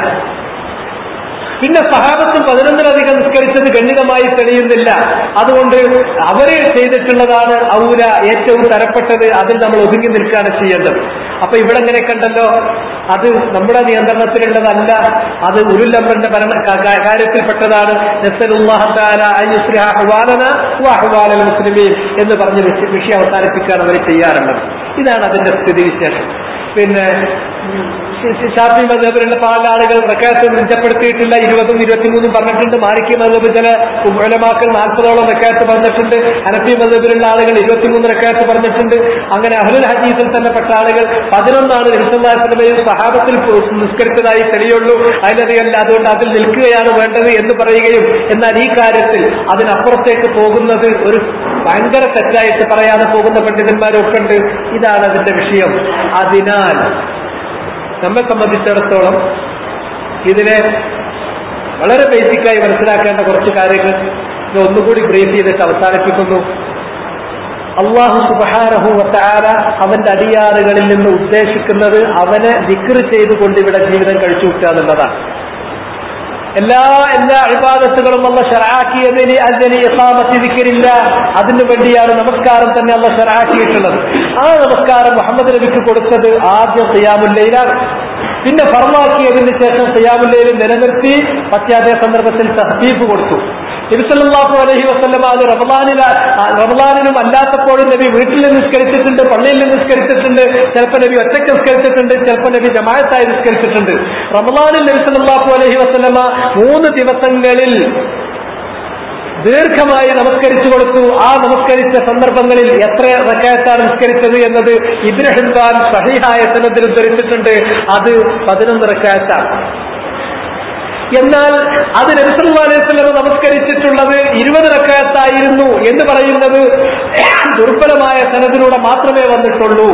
പിന്നെ സഹാബത്തും പതിനൊന്നിലധികം നിസ്കരിച്ചത് ഗണ്യമായി തെളിയുന്നില്ല അതുകൊണ്ട് അവര് ചെയ്തിട്ടുള്ളതാണ് ഔല ഏറ്റവും തരപ്പെട്ടത് അതിൽ നമ്മൾ ഒതുങ്ങി നിൽക്കുകയാണ് ചെയ്യേണ്ടത് അപ്പൊ ഇവിടെ എങ്ങനെ കണ്ടല്ലോ അത് നമ്മുടെ നിയന്ത്രണത്തിലുള്ളതല്ല അത് ഉരുല്ലമ്പന്റെ ഭരണ ക- ക- കാര്യത്തിൽപ്പെട്ടതാണ് നസ്സലുല്ലാഹത്താല അയ്യുസ്ലിഹ അഹ്വാലന വ അഹ്വാലൽ മുസ്ലിമീൻ എന്ന് പറഞ്ഞ് വിഷ- വിഷയം അവസാനിപ്പിക്കുകയാണ് അവർ ചെയ്യാറുള്ളത് ഇതാണ് അതിന്റെ സ്ഥിതിവിശേഷം പിന്നെ ഉം, ഷ- ഷ- ഷാഫി മതബിലുള്ള പല ആളുകൾ റക്കാത്ത് നിജപ്പെടുത്തിയിട്ടില്ല ഇരുപതും ഇരുപത്തിമൂന്നും പറഞ്ഞിട്ടുണ്ട് മാലിക്കി മതബ് ചില ഉലമാക്കൾ നാൽപ്പതോളം റക്കാത്ത് പറഞ്ഞിട്ടുണ്ട് അനഫി മതബിലുള്ള ആളുകൾ ഇരുപത്തിമൂന്ന് റക്കാത്ത് പറഞ്ഞിട്ടുണ്ട് അങ്ങനെ അഹ്ലുൽ ഹദീസിൽ തന്നെ പെട്ട ആളുകൾ പതിനൊന്നാണ് ഇരുപത്തിനാൽപ്പതിലെയും സഹാബത്തിൽ പോ- നിസ്കരിച്ചതായി തെളിയുള്ളൂ അതിലധികമല്ല അതുകൊണ്ട് അതിൽ നിൽക്കുകയാണ് വേണ്ടത് എന്ന് പറയുകയും എന്നാൽ ഈ കാര്യത്തിൽ അതിനപ്പുറത്തേക്ക് പോകുന്നത് ഒരു ഭയങ്കര തെറ്റായിട്ട് പറയാതെ പോകുന്ന പണ്ഡിതന്മാരൊക്കെ ഉണ്ട് ഇതാണ് അതിന്റെ വിഷയം അതിനാൽ നമ്മെ സംബന്ധിച്ചിടത്തോളം ഇതിനെ വളരെ ബേസിക്കായി മനസ്സിലാക്കേണ്ട കുറച്ച് കാര്യങ്ങൾ ഇത് ഒന്നുകൂടി ബ്രീഫ് ചെയ്തിട്ട് അവസാനിപ്പിക്കുന്നു അള്ളാഹു സുബാനഹു വത്താര അവന്റെ അടിയാറുകളിൽ നിന്ന് ഉദ്ദേശിക്കുന്നത് അവനെ ദിക്റ് ചെയ്തുകൊണ്ട് ഇവിടെ ജീവിതം കഴിച്ചു വിട്ടുക എന്നുള്ളതാണ് എല്ലാ എല്ലാ അഴിബാദത്തുകളും അല്ല ഷറാക്കിയതിന് അതിന് ഇസാമത്തി ദിക്കരില്ല അതിനു വേണ്ടിയാണ് നമസ്കാരം തന്നെ അല്ല ഷറാക്കിയിട്ടുള്ളത് ആ നമസ്കാരം മുഹമ്മദ് നബിക്ക് കൊടുത്തത് ആദ്യം സിയാമുല്ലയിലാണ് പിന്നെ ഫർമാക്കിയതിന് ശേഷം സിയാമുല്ലയിൽ നിലനിർത്തി പക്ഷേ അതേ സന്ദർഭത്തിൽ തഹ്ബീബ് കൊടുത്തു തിരുസല്ലാഹു അലഹി വസ്ലം അത് റമദാനില റമദാനിനും അല്ലാത്തപ്പോഴും നബി വീട്ടിൽ നിസ്കരിച്ചിട്ടുണ്ട് പള്ളിയിൽ നിസ്കരിച്ചിട്ടുണ്ട് ചിലപ്പോൾ നബി ഒറ്റയ്ക്ക് നിസ്കരിച്ചിട്ടുണ്ട് ചിലപ്പോൾ നബി ജമായത്തായി നിസ്കരിച്ചിട്ടുണ്ട് റമദാനിൽ നബി സല്ലാഹു അലഹി വസ്ലമ മൂന്ന് ദിവസങ്ങളിൽ ദീർഘമായി നമസ്കരിച്ചു കൊടുത്തു ആ നമസ്കരിച്ച സന്ദർഭങ്ങളിൽ എത്ര റക്കായത്താണ് നിസ്കരിച്ചത് എന്നത് ഇബ്രഹിം ഖാൻ സഹിഹായ സനത്തിൽ ഉദ്ധരിച്ചിട്ടുണ്ട് അത് പതിനൊന്ന് റക്കായത്താണ് എന്നാൽ അത് നബിസല്ലാ അലൈഹി സ്വലം നമസ്കരിച്ചിട്ടുള്ളത് ഇരുപത് റക്കായത്തായിരുന്നു എന്ന് പറയുന്നത് ദുർബലമായ സനത്തിലൂടെ മാത്രമേ വന്നിട്ടുള്ളൂ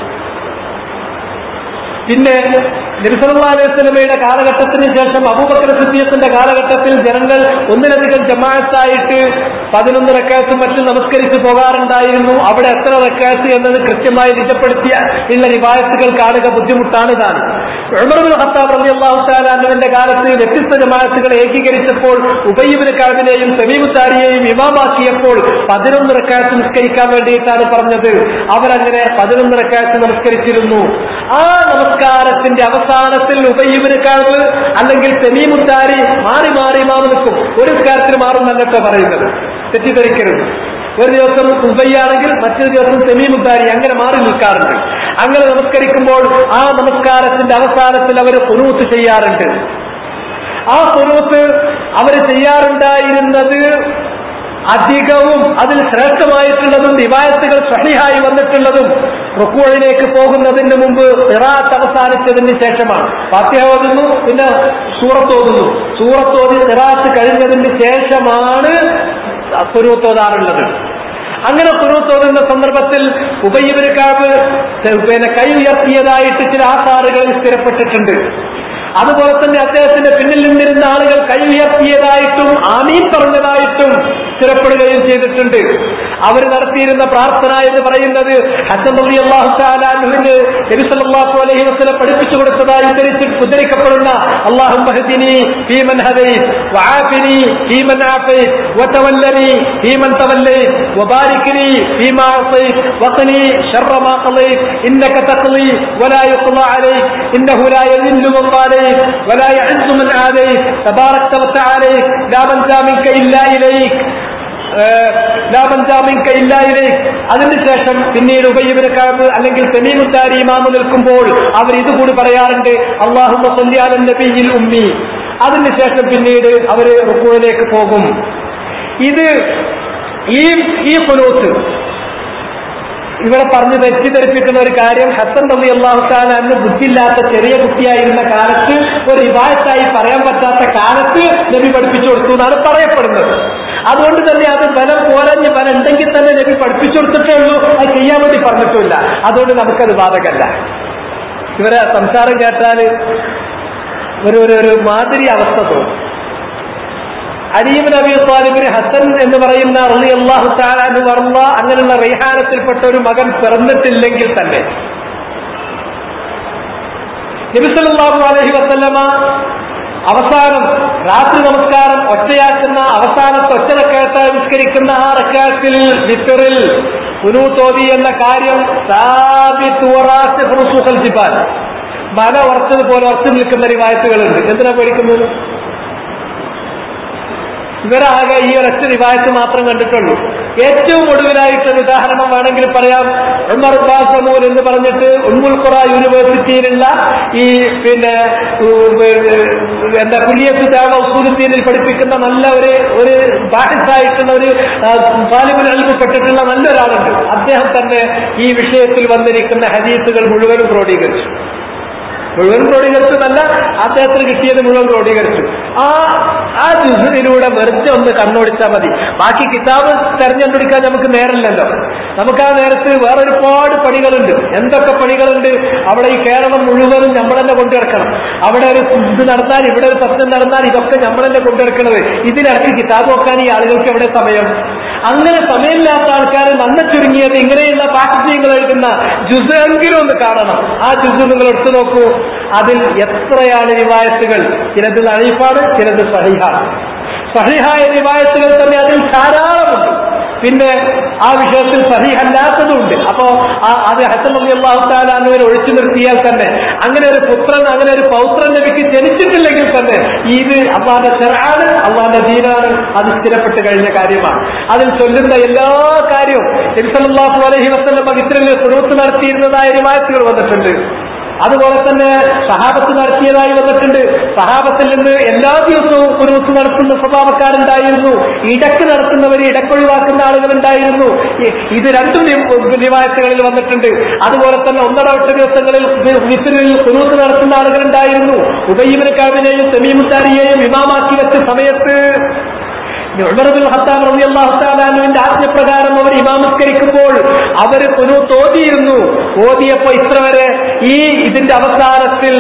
പിന്നെ നബിസല്ലാ അലൈഹി സ്വലമയുടെ കാലഘട്ടത്തിന് ശേഷം അബൂബക്കർ സിദ്ദീഖിന്റെ കാലഘട്ടത്തിൽ ജനങ്ങൾ ഒന്നിലധികം ജമാഅത്തായിട്ട് പതിനൊന്ന് റക്കായത്തും മറ്റും നമസ്കരിച്ച് പോകാറുണ്ടായിരുന്നു അവിടെ എത്ര റക്കായത്ത് എന്നത് കൃത്യമായി നിജപ്പെടുത്തിയ ഉള്ള റിവായത്തുകൾ കാണുക ബുദ്ധിമുട്ടാണ് താൻ ഉമർബുൽ ഖത്താബ് റബി അള്ളാഹു താലാനുവിന്റെ കാലത്ത് വ്യത്യസ്ത ജമാഅത്തുകൾ ഏകീകരിച്ചപ്പോൾ ഉബയ്യബിന് കാവിനെയും സമീമുത്താരിയെയും ഇമാമാക്കിയപ്പോൾ പതിനൊന്ന് റക്കായത്ത് നിസ്കരിക്കാൻ വേണ്ടിയിട്ടാണ് പറഞ്ഞത് അവരങ്ങനെ പതിനൊന്ന് റക്കായത്ത് നമസ്കരിച്ചിരുന്നു ആ നമസ്കാരത്തിന്റെ അവസാനത്തിൽ ഉബയ്യബിന് കാവ് അല്ലെങ്കിൽ സെമീമുത്താരി മാറി മാറി മാറി നിൽക്കും ഒരു നിസ്കാരത്തിന് മാറും എന്നൊക്കെ പറയുന്നത് തെറ്റിദ്ധരിക്കരുത് ഒരു ദിവസം ഉബയ്യാണെങ്കിൽ മറ്റൊരു ദിവസം സെമീമുത്താരി അങ്ങനെ മാറി നിൽക്കാറുണ്ട് അങ്ങനെ നമസ്കരിക്കുമ്പോൾ ആ നമസ്കാരത്തിന്റെ അവസാനത്തിൽ അവർ കുനൂത്ത് ചെയ്യാറുണ്ട് ആ കുനൂത്ത് അവർ ചെയ്യാറുണ്ടായിരുന്നത് അധികവും അതിൽ ശ്രേഷ്ഠമായിട്ടുള്ളതും വിവായത്തുകൾ സഹിഹായി വന്നിട്ടുള്ളതും റുക്കുവഴിലേക്ക് പോകുന്നതിന് മുമ്പ് ഇറാത്ത് അവസാനിച്ചതിന് ശേഷമാണ് ഫാത്തിഹ ഓതുന്നു പിന്നെ സൂറത്ത് ഓതുന്നു സൂറത്ത് ഓതി ഇറാത്ത് കഴിഞ്ഞതിന് ശേഷമാണ് കുരുത്തോതാറുള്ളത് അങ്ങനെ കുരുത്തോതുന്ന സന്ദർഭത്തിൽ ഉബയ്യബിന് കാബ് പിന്നെ കൈ ഉയർത്തിയതായിട്ട് ചില ആധാറുകളിൽ സ്ഥിരപ്പെട്ടിട്ടുണ്ട് അതുപോലെ തന്നെ അദ്ദേഹത്തിന്റെ പിന്നിൽ നിന്നിരുന്ന ആളുകൾ കൈ ഉയർത്തിയതായിട്ടും ആമീൻ പറഞ്ഞതായിട്ടും സ്ഥിരപ്പെടുകയും ചെയ്തിട്ടുണ്ട് അവർ നടത്തിയിരുന്ന പ്രാർത്ഥന എന്ന് പറയുന്നത് ഹസൻ അലി അള്ളാഹു താലാഹുവിന് നബിസല്ലാഹു അലൈഹി വസ്ലം പഠിപ്പിച്ചു കൊടുത്തതായി ഉദ്ധരിച്ച് ഉദ്ധരിക്കപ്പെടുന്ന അള്ളാഹു മഹദിനി ഫീമൻ ഹദൈസ് وعافني فيمن عافيت وتولني فيمن توليت وبارك لي فيما اعطيت وقني شر ما قضيت انك تقضي ولا يقضى عليك انه لا يذل من واليت ولا يعز من عاديت تباركت وتعاليت لا منجا منك الا اليك അതിനുശേഷം പിന്നീട് ഉബയ്യബിന് കാബ് അല്ലെങ്കിൽ തെമീമുദ്ദാരി ഇമാമ് നിൽക്കുമ്പോൾ അവർ ഇതുകൂടി പറയാറുണ്ട് അള്ളാഹു നബിയിൽ ഉമ്മി അതിനുശേഷം പിന്നീട് അവർ റുക്കുവിലേക്ക് പോകും ഇത് ഈ ഈ കുനൂത്ത് ഇവിടെ പറഞ്ഞ് തെറ്റിദ്ധരിപ്പിക്കുന്ന ഒരു കാര്യം ഹസൻ റബി അള്ളാഹുത്താല അന്ന് ബുദ്ധിയില്ലാത്ത ചെറിയ കുട്ടിയായിരുന്ന കാലത്ത് ഒരു ഇവായത്തായി പറയാൻ പറ്റാത്ത കാലത്ത് നബി പഠിപ്പിച്ചു കൊടുത്തു എന്നാണ് പറയപ്പെടുന്നത് അതുകൊണ്ട് തന്നെ അത് ബലം പോരഞ്ഞ് ബലം ഉണ്ടെങ്കിൽ തന്നെ നബി പഠിപ്പിച്ചു കൊടുത്തിട്ടേ ഉള്ളൂ അത് ചെയ്യാൻ വേണ്ടി പറഞ്ഞിട്ടില്ല അതുകൊണ്ട് നമുക്കത് ബാധകല്ല ഇവരെ സംസാരം കേട്ടാൽ ഒരു ഒരു ഒരു മാതിരി അവസ്ഥ തോന്നും അലീബ് നബി താലിബിന് ഹസൻ എന്ന് പറയുന്ന റളി അള്ളാഹു താലാന്ന് വർമ്മ അങ്ങനെയുള്ള റൈഹാനത്തിൽപ്പെട്ട ഒരു മകൻ പിറന്നിട്ടില്ലെങ്കിൽ തന്നെ നബിസല്ലാഹു അലഹി വസ്ല്ലമ അവസാനം രാത്രി നമസ്കാരം ഒറ്റയാക്കുന്ന അവസാനത്തെ ഒറ്റ റക്കാത്ത നിസ്കരിക്കുന്ന ആ റക്കാത്തിൽ വിത്തറിൽ പുനൂത്തോതി എന്ന കാര്യം ജിബാൻ മല ഉറച്ചതുപോലെ ഉറച്ചു നിൽക്കുന്ന റിവായത്തുകളുണ്ട് എന്തിനാ പേടിക്കുന്നത് ഇവരാകെ ഈ ഒരൊറ്റ റിവായത്ത് മാത്രം കണ്ടിട്ടുള്ളൂ ഏറ്റവും ഒടുവിലായിട്ടൊരു ഉദാഹരണം വേണമെങ്കിൽ പറയാം ഉമർ ബാസമൂൽ എന്ന് പറഞ്ഞിട്ട് ഉമ്മുൽ ഖുറ യൂണിവേഴ്സിറ്റിയിലുള്ള ഈ പിന്നെ എന്താ കുലിയത്ത് ദേവ ഉസൂലുദ്ദീനിൽ പഠിപ്പിക്കുന്ന നല്ല ഒരു ഒരു ബാഹിസായിട്ടുള്ള ഒരു താലിബിൽ നൽകപ്പെട്ടിട്ടുള്ള നല്ലൊരാളുണ്ട് അദ്ദേഹം തന്നെ ഈ വിഷയത്തിൽ വന്നിരിക്കുന്ന ഹദീസുകൾ മുഴുവനും ക്രോഡീകരിച്ചു മുഴുവൻ ക്രോഡീകരിച്ചതല്ല അദ്ദേഹത്തിന് കിട്ടിയത് മുഴുവൻ ക്രോഡീകരിച്ചു ആ ആ ജുസിലൂടെ വെറുതെ ഒന്ന് കണ്ണോടിച്ചാൽ മതി ബാക്കി കിതാബ് തെരഞ്ഞെടുക്കാൻ നമുക്ക് നേരമില്ലല്ലോ നമുക്ക് ആ നേരത്ത് വേറെ ഒരുപാട് പണികളുണ്ട് എന്തൊക്കെ പണികളുണ്ട് അവിടെ ഈ കേരളം മുഴുവനും നമ്മൾ തന്നെ കൊണ്ടുനടക്കണം അവിടെ ഒരു ഇത് നടന്നാൽ ഇവിടെ ഒരു പ്രശ്നം നടന്നാൽ ഇതൊക്കെ നമ്മൾ തന്നെ കൊണ്ടുനടക്കുന്നത് ഇതിനിടയ്ക്ക് കിതാബ് നോക്കാൻ ഈ ആളുകൾക്ക് എവിടെ സമയം അങ്ങനെ സമയമില്ലാത്ത ആൾക്കാർ നന്ന ചുരുങ്ങിയത് ഇങ്ങനെയുള്ള പാഠ്യങ്ങൾ എഴുതുന്ന ജുസെങ്കിലും ഒന്ന് കാണണം ആ ജുസ് നിങ്ങൾ എടുത്തു നോക്കൂ അതിൽ എത്രയാണ് റിവായത്തുകൾ ചിലത് നഴീഫാണ് ചിലത് സഹിഹാണ് സഹിഹായ റിവായത്തുകൾ തന്നെ അതിൽ ധാരാളമുണ്ട് പിന്നെ ആ വിഷയത്തിൽ സഹിഹല്ലാത്തതുണ്ട് അപ്പോ അത് ഹസൻ അലി അള്ളാഹു താലാന്നുവർ ഒഴിച്ചു നിർത്തിയാൽ തന്നെ അങ്ങനെ ഒരു പുത്രൻ അങ്ങനെ ഒരു പൗത്രൻ നബിക്ക് ജനിച്ചിട്ടില്ലെങ്കിൽ തന്നെ ഇത് അള്ളാന്റെ ചെറാണ് അള്ളാന്റെ ദീനാണ് അത് സ്ഥിരപ്പെട്ട് കഴിഞ്ഞ കാര്യമാണ് അതിൽ ചൊല്ലുന്ന എല്ലാ കാര്യവും നബിസല്ലാഹു അലഹി വസ്ലം ഇത്തരം കുറുത്ത് നടത്തിയിരുന്നതായ റിവായത്തുകൾ വന്നിട്ടുണ്ട് അതുപോലെ തന്നെ സഹാബത്ത് നടത്തിയതായി വന്നിട്ടുണ്ട് സഹാബത്തിൽ നിന്ന് എല്ലാ ദിവസവും കുരുത്ത് നടത്തുന്ന സ്വഭാവക്കാരുണ്ടായിരുന്നു ഇടക്ക് നടത്തുന്നവർ ഇടക്കൊഴിവാക്കുന്ന ആളുകളുണ്ടായിരുന്നു ഇത് രണ്ടും നിവായത്തുകളിൽ വന്നിട്ടുണ്ട് അതുപോലെ തന്നെ ഒന്നരവട്ട ദിവസങ്ങളിൽ വിത്തിരിൽ കുരുത്ത് നടത്തുന്ന ആളുകളുണ്ടായിരുന്നു ഉബയ്യബിന് കാവിനെയും സെമീമുത്താരിയെയും ഇമാമാക്കി വെച്ച സമയത്ത് ഉമർബിൻ ഹത്താബ് റബി അള്ളാഹുത്താലാനുവിന്റെ ആജ്ഞപ്രകാരം അവർ ഇമാമസ്കരിക്കുമ്പോൾ അവര് പുനു തോതിയിരുന്നു ഓതിയപ്പോ ഇത്ര വരെ ഈ ഇതിന്റെ അവസാനത്തിൽ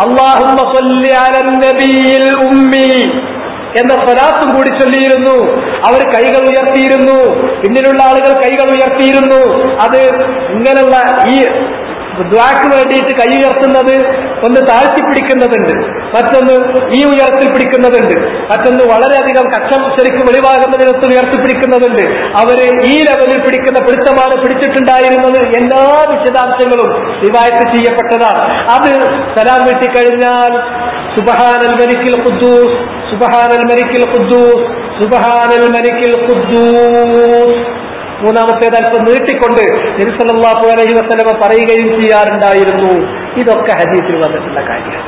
അള്ളാഹുബിയിൽ ഉമ്മി എന്ന സ്വലാത്തും കൂടി ചൊല്ലിയിരുന്നു അവർ കൈകൾ ഉയർത്തിയിരുന്നു പിന്നിലുള്ള ആളുകൾ കൈകൾ ഉയർത്തിയിരുന്നു അത് ഇങ്ങനെയുള്ള ഈ ദ്വാക്ക് വേണ്ടിയിട്ട് കൈ ഉയർത്തുന്നത് ഒന്ന് താഴ്ത്തി പിടിക്കുന്നതുണ്ട് മറ്റൊന്ന് ഈ ഉയർത്തിൽ പിടിക്കുന്നതുണ്ട് മറ്റൊന്ന് വളരെയധികം കക്ഷം ശരിക്കും വെളിവാകുന്ന വിധത്തിൽ ഉയർത്തിപ്പിടിക്കുന്നതുണ്ട് അവര് ഈ ലെവലിൽ പിടിക്കുന്ന പിടുത്തമാണ് പിടിച്ചിട്ടുണ്ടായിരുന്നത് എല്ലാ വിശദാംശങ്ങളും റിവായത്ത് ചെയ്യപ്പെട്ടതാണ് അത് സലാം വീട്ടിക്കഴിഞ്ഞാൽ സുബഹാനൽ മലിക്കിൽ ഖുദ്ദൂസ് സുബഹാനൽ മലിക്കിൽ ഖുദ്ദൂസ് സുബഹാനൽ മലിക്കിൽ ഖുദ്ദൂസ് മൂന്നാമത്തേത് അല്പം നീട്ടിക്കൊണ്ട് നബിസല്ലാഹു അലഹി വസ്ലമ പറയുകയും ചെയ്യാറുണ്ടായിരുന്നു ഇതൊക്കെ ഹദീസിൽ വന്നിട്ടുള്ള കാര്യമാണ്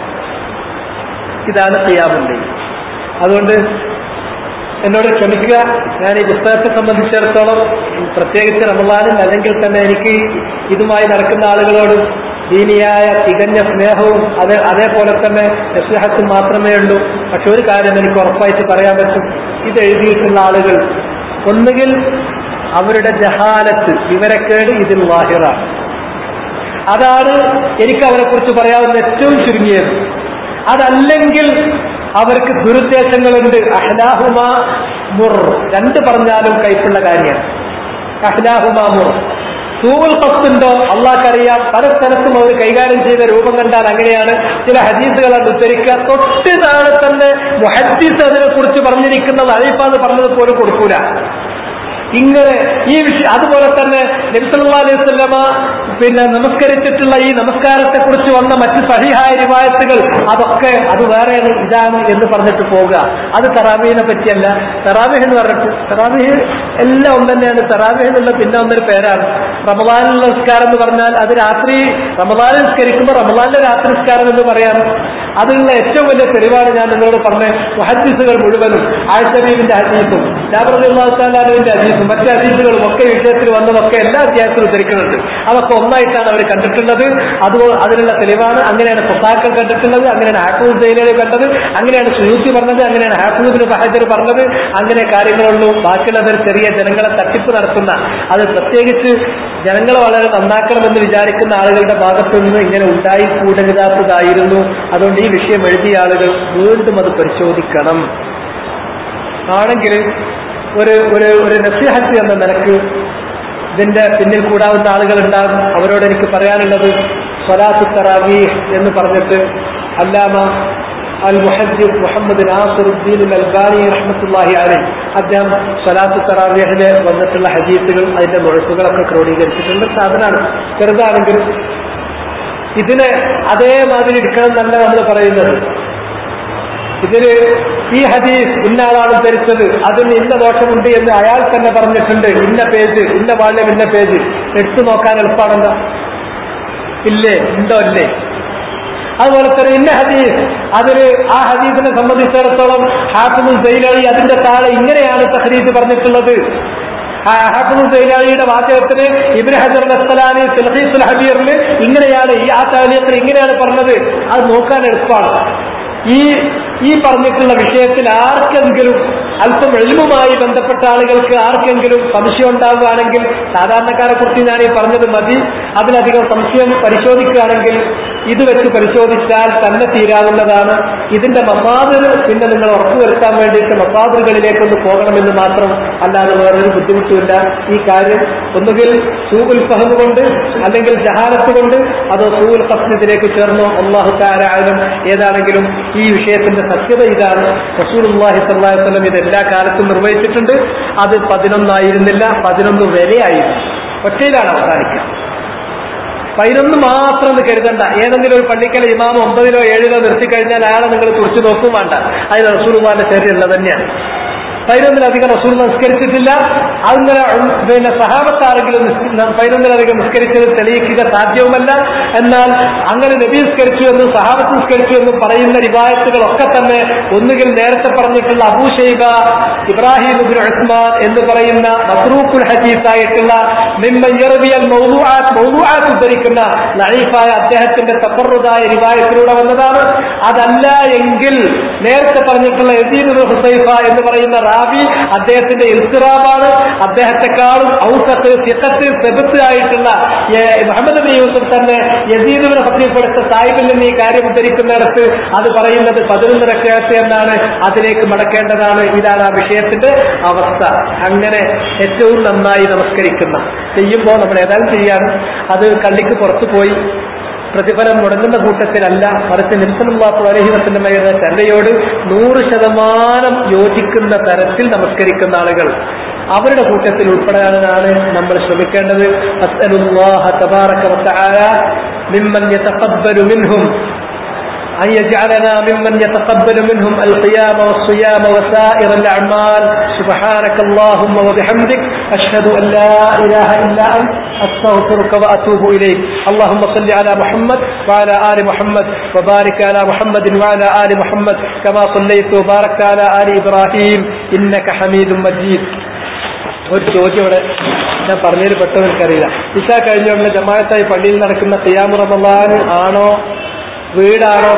ഇതാണ് ചെയ്യാമുണ്ട് അതുകൊണ്ട് എന്നോട് ക്ഷമിക്കുക ഞാൻ ഈ പുസ്തകത്തെ സംബന്ധിച്ചിടത്തോളം പ്രത്യേകിച്ച് റമദാനിൽ അല്ലെങ്കിൽ തന്നെ എനിക്ക് ഇതുമായി നടക്കുന്ന ആളുകളോട് ദീനിയായ തികഞ്ഞ സ്നേഹവും അത് അതേപോലെ തന്നെ നസ്ലഹത്തും മാത്രമേ ഉള്ളൂ പക്ഷെ ഒരു കാര്യം എനിക്ക് ഉറപ്പായിട്ട് പറയാൻ പറ്റും ഇത് എഴുതിയിട്ടുള്ള ആളുകൾ ഒന്നുകിൽ അവരുടെ ജഹാലത്ത് വിവരക്കേട് ഇതിൽ വാഹിറാണ് അതാണ് എനിക്ക് അവരെ കുറിച്ച് പറയാവുന്ന ഏറ്റവും ചുരുങ്ങിയത് അതല്ലെങ്കിൽ അവർക്ക് ദുരുദ്ദേശങ്ങളുണ്ട് അഹ്ലാഹുമ മുർ രണ്ട് പറഞ്ഞാലും കൈപ്പുള്ള കാര്യമാണ് അഹ്ലാഹുമാമൂർ സൂൽ ഖത്തുണ്ടോ അള്ളാഹ്ക്കറിയാം പല സ്ഥലത്തും അവർ കൈകാര്യം ചെയ്ത രൂപം കണ്ടാൽ അങ്ങനെയാണ് ചില ഹദീസുകൾ അത് ഉദ്ധരിക്കുക തൊട്ട് താഴെ തന്നെ മുഹദ്ദീസ് അതിനെ കുറിച്ച് പറഞ്ഞിരിക്കുന്നത് അഴീഫാന്ന് പറഞ്ഞത് പോലും കൊടുക്കൂല ഇങ്ങനെ ഈ വിഷയം അതുപോലെ തന്നെ നബിസല്ലാ അലൈഹി സ്വല്ലമ പിന്നെ നമസ്കരിച്ചിട്ടുള്ള ഈ നമസ്കാരത്തെ കുറിച്ച് വന്ന മറ്റ് സഹിഹായ റിവായത്തുകൾ അതൊക്കെ അത് വേറെ ഇതാണ് എന്ന് പറഞ്ഞിട്ട് പോവുക അത് തറാവീഹിനെ പറ്റിയല്ല തറാവീഹ് എന്ന് പറഞ്ഞിട്ട് തറാവീഹ് എല്ലാം ഒന്ന് തന്നെയാണ് തറാവീഹ് എന്നുള്ള പിന്നെ ഒന്നൊരു പേരാണ് റമദാനിലുള്ള നിസ്കാരം എന്ന് പറഞ്ഞാൽ അത് രാത്രി റമദാനിൽ നിസ്കരിക്കുമ്പോൾ റമദാനിലെ രാത്രി നിസ്കാരം എന്ന് പറയാം അതിനുള്ള ഏറ്റവും വലിയ തെളിവാണ് ഞാൻ നിങ്ങളോട് പറഞ്ഞ ഹദീസുകൾ മുഴുവനും ആഴ്ചബീബിന്റെ ഹദീസും ജാബറുദ്ദീൻലാഹുവിന്റെ ഹദീസും മറ്റ് ഹദീസുകളും ഒക്കെ ഈ വിഷയത്തിൽ വന്നതൊക്കെ എല്ലാ അധ്യായത്തിലും ഉദ്ധരിക്കുന്നുണ്ട് അതൊക്കെ ഒന്നായിട്ടാണ് അവർ കണ്ടിട്ടുള്ളത് അത് അതിനുള്ള തെളിവാണ് അങ്ങനെയാണ് സ്വത്താക്കൾ കണ്ടിട്ടുള്ളത് അങ്ങനെയാണ് ഹാഫൂസ് ജയിലേ കണ്ടത് അങ്ങനെയാണ് സുയൂത്തി പറഞ്ഞത് അങ്ങനെയാണ് ഹാഫൂസിന് ബഹജർ പറഞ്ഞത് അങ്ങനെ കാര്യങ്ങളുള്ളൂ ബാക്കിയുള്ളവർ ചെറിയ ജനങ്ങളെ തട്ടിപ്പ് നടത്തുന്ന അത് പ്രത്യേകിച്ച് ജനങ്ങളെ വളരെ നന്നാക്കണമെന്ന് വിചാരിക്കുന്ന ആളുകളുടെ ഭാഗത്തു നിന്ന് ഇങ്ങനെ ഉണ്ടായി കൂടരുതാത്തതായിരുന്നു അതുകൊണ്ട് ഈ വിഷയം എഴുതിയ ആളുകൾ വീണ്ടും അത് പരിശോധിക്കണം ആണെങ്കിൽ ഒരു ഒരു ഒരു നസിഹത്ത് എന്ന നിലക്ക് ഇതിന്റെ പിന്നിൽ കൂടാവുന്ന ആളുകൾ ഉണ്ടാകും അവരോട് എനിക്ക് പറയാനുള്ളത് സ്വലാത്തു തറാവി എന്ന് പറഞ്ഞിട്ട് അല്ലാമ അൽ മുഹദ്ദിദ് മുഹമ്മദ് നാസറുദ്ദീൻ അൽ അൽബാനി റഹ്മത്തുള്ളാഹി അലൈഹി അദ്ദേഹം സ്വലാത്തു തറാവിഹില് വന്നിട്ടുള്ള ഹദീസുകൾ അതിന്റെ മുഴക്കുകളൊക്കെ ക്രോഡീകരിച്ചിട്ടുണ്ട് സാധനമാണ് ചെറുതാണെങ്കിലും ഇതിനെ അതേമാതിരി എടുക്കണം എന്നല്ല നമ്മൾ പറയുന്നത് ഇതില് ഈ ഹദീസ് ഇന്ന ആളാണ് ധരിച്ചത് അതിന് ഇന്ന ദോഷമുണ്ട് എന്ന് അയാൾ തന്നെ പറഞ്ഞിട്ടുണ്ട് ഇന്ന പേജ് ഇന്ന വാള്യം ഇന്ന പേജ് എടുത്തു നോക്കാൻ എളുപ്പമാണെന്താ ഇല്ലേ ഉണ്ടോ അല്ലേ അതുപോലെ തന്നെ ഇന്ന ഹദീസ് അതില് ആ ഹദീസിനെ സംബന്ധിച്ചിടത്തോളം ഹാഫിമുൽ സൈലാളി അതിന്റെ താഴെ ഇങ്ങനെയാണ് തഹരീദ് പറഞ്ഞിട്ടുള്ളത് ഹാഫിമുൽ സൈലാളിയുടെ വാചകത്തിന് ഇബ്ൻ ഹജർ അസ്തലാനി സിൽഹീസുൽ ഹബീറിന് ഇങ്ങനെയാണ് ഈ ആ താലീഖിൽ ഇങ്ങനെയാണ് പറഞ്ഞത് അത് നോക്കാൻ എളുപ്പമാണ് ഈ ഈ പറഞ്ഞിട്ടുള്ള വിഷയത്തിൽ ആർക്കെങ്കിലും അല്പം എളിമുമായി ബന്ധപ്പെട്ട ആളുകൾക്ക് ആർക്കെങ്കിലും സംശയം ഉണ്ടാവുകയാണെങ്കിൽ സാധാരണക്കാരെ കുറിച്ച് ഞാൻ ഈ പറഞ്ഞത് മതി അതിലധികം സംശയം പരിശോധിക്കുകയാണെങ്കിൽ ഇത് വെച്ച് പരിശോധിച്ചാൽ തന്നെ തീരാവുന്നതാണ് ഇതിന്റെ മസാദർ പിന്നെ നിങ്ങൾ ഉറപ്പുവരുത്താൻ വേണ്ടിയിട്ട് മസാദറുകളിലേക്കൊന്ന് പോകണമെന്ന് മാത്രം അല്ലാതെ വേറൊരു ബുദ്ധിമുട്ടുമില്ല ഈ കാര്യം ഒന്നുകിൽ സൂബുൽ ഫഹം കൊണ്ട് അല്ലെങ്കിൽ ജഹാനത്ത് കൊണ്ട് അതോ സൂബുൽ ഫസ്നത്തിലേക്ക് ചേർന്നോ അള്ളാഹു താരായാലും ഏതാണെങ്കിലും ഈ വിഷയത്തിന്റെ സത്യത ഇതാണ് റസൂലുള്ളാഹി സ്വല്ലല്ലാഹി അലൈഹി വസല്ലം ഇത് എല്ലാ കാലത്തും നിർവഹിച്ചിട്ടുണ്ട് അത് പതിനൊന്നായിരുന്നില്ല പതിനൊന്ന് വരെയായിരുന്നു ഒറ്റയിലാണ് അവസാനിക്കുക പതിനൊന്ന് മാത്രം എന്ന് കരുതണ്ട ഏതെങ്കിലും ഒരു പള്ളിക്കല ഇമാം ഒമ്പതിലോ ഏഴിലോ നിർത്തിക്കഴിഞ്ഞാൽ അയാളെ നിങ്ങൾ കുറിച്ച് നോക്കും വേണ്ട അതിന് റസൂലുള്ളാന്റെ ശരീരമുള്ളത് തന്നെയാണ് പതിനൊന്നിലധികം റസൂൽ നിസ്കരിച്ചിട്ടില്ല അങ്ങനെ പിന്നെ സഹാബത്താരെങ്കിലും പതിനൊന്നിലധികം നിസ്കരിച്ചത് തെളിയിക്കുക സാധ്യവുമല്ല എന്നാൽ അങ്ങനെ നബി നിസ്കരിച്ചു എന്നും സഹാബത്ത് നിസ്കരിച്ചു എന്നും പറയുന്ന റിവായത്തുകളൊക്കെ തന്നെ ഒന്നുകിൽ നേരത്തെ പറഞ്ഞിട്ടുള്ള Abu Shaiba Ibrahim ibn Usman എന്ന് പറയുന്ന മസ്റൂഖുൽ ഹദീസായിട്ടുള്ള മിമ്മയ്യറബിയൽ മൗലൂആത്ത് മൗലൂആത്ത് ഉദ്ധരിക്കുന്ന ലൈഫായ അദ്ദേഹത്തിന്റെ തപ്പറുതായ റിവായത്തിലൂടെ വന്നതാണ് അതല്ല എങ്കിൽ നേരത്തെ പറഞ്ഞിട്ടുള്ള യസീദ് ഹുസൈഫ എന്ന് പറയുന്ന റാബി അദ്ദേഹത്തിന്റെ ഇൽത്തിറാബാണ് അദ്ദേഹത്തെക്കാളും ഔസത്ത് സിഖത്ത് സെബത്ത് ആയിട്ടുള്ള മുഹമ്മദ് നബി യൂസഫ് തന്നെ യസീദിനെ ഹസീഫെടുത്ത സാഹിബിൽ നിന്ന് ഈ കാര്യം ഉദ്ധരിക്കുന്നിടത്ത് അത് പറയുന്നത് പതിനൊന്ന് രക്ഷയത്ത് എന്നാണ് അതിലേക്ക് മടക്കേണ്ടതാണ് ഇതാണ് ആ വിഷയത്തിന്റെ അവസ്ഥ അങ്ങനെ ഏറ്റവും നന്നായി നമസ്കരിക്കുന്ന ചെയ്യുമ്പോൾ നമ്മൾ ഏതായാലും ചെയ്യാണ് അത് കള്ളിക്ക് പുറത്തു പോയി പ്രതിഫലം മുടങ്ങുന്ന കൂട്ടത്തിലല്ല മറിച്ച് നിൽസലാഹു അലഹി വസ്ലമയുടെ ചന്തയോട് നൂറ് ശതമാനം യോജിക്കുന്ന തരത്തിൽ നമസ്കരിക്കുന്ന ആളുകൾ അവരുടെ കൂട്ടത്തിൽ ഉൾപ്പെടാനാണ് നമ്മൾ ശ്രമിക്കേണ്ടത് അസ്അലുല്ലാഹ തബാറക വതആല മിമ്മൻ യതഖബ്ബലു മിൻഹും أن يجعلنا ممن يتقبل منهم القيام والصيام وسائر الأعمال سبحانك اللهم وبحمدك أشهد أن لا إله إلا أنت أستغفرك وأتوب إليك اللهم صل على محمد وعلى آل محمد وبارك على محمد وعلى آل محمد كما صليت وباركت على آل إبراهيم إنك حميد مجيد ഒരു ചോദ്യം ഇവിടെ ഞാൻ പറഞ്ഞതിൽ പെട്ടെന്ന് എനിക്കറിയില്ല ഇഷ കഴിഞ്ഞ ഉടനെ ജമാഅത്തായി പള്ളിയിൽ നടക്കുന്ന ഖിയാമു റമദാൻ ആണോ വീടാണോ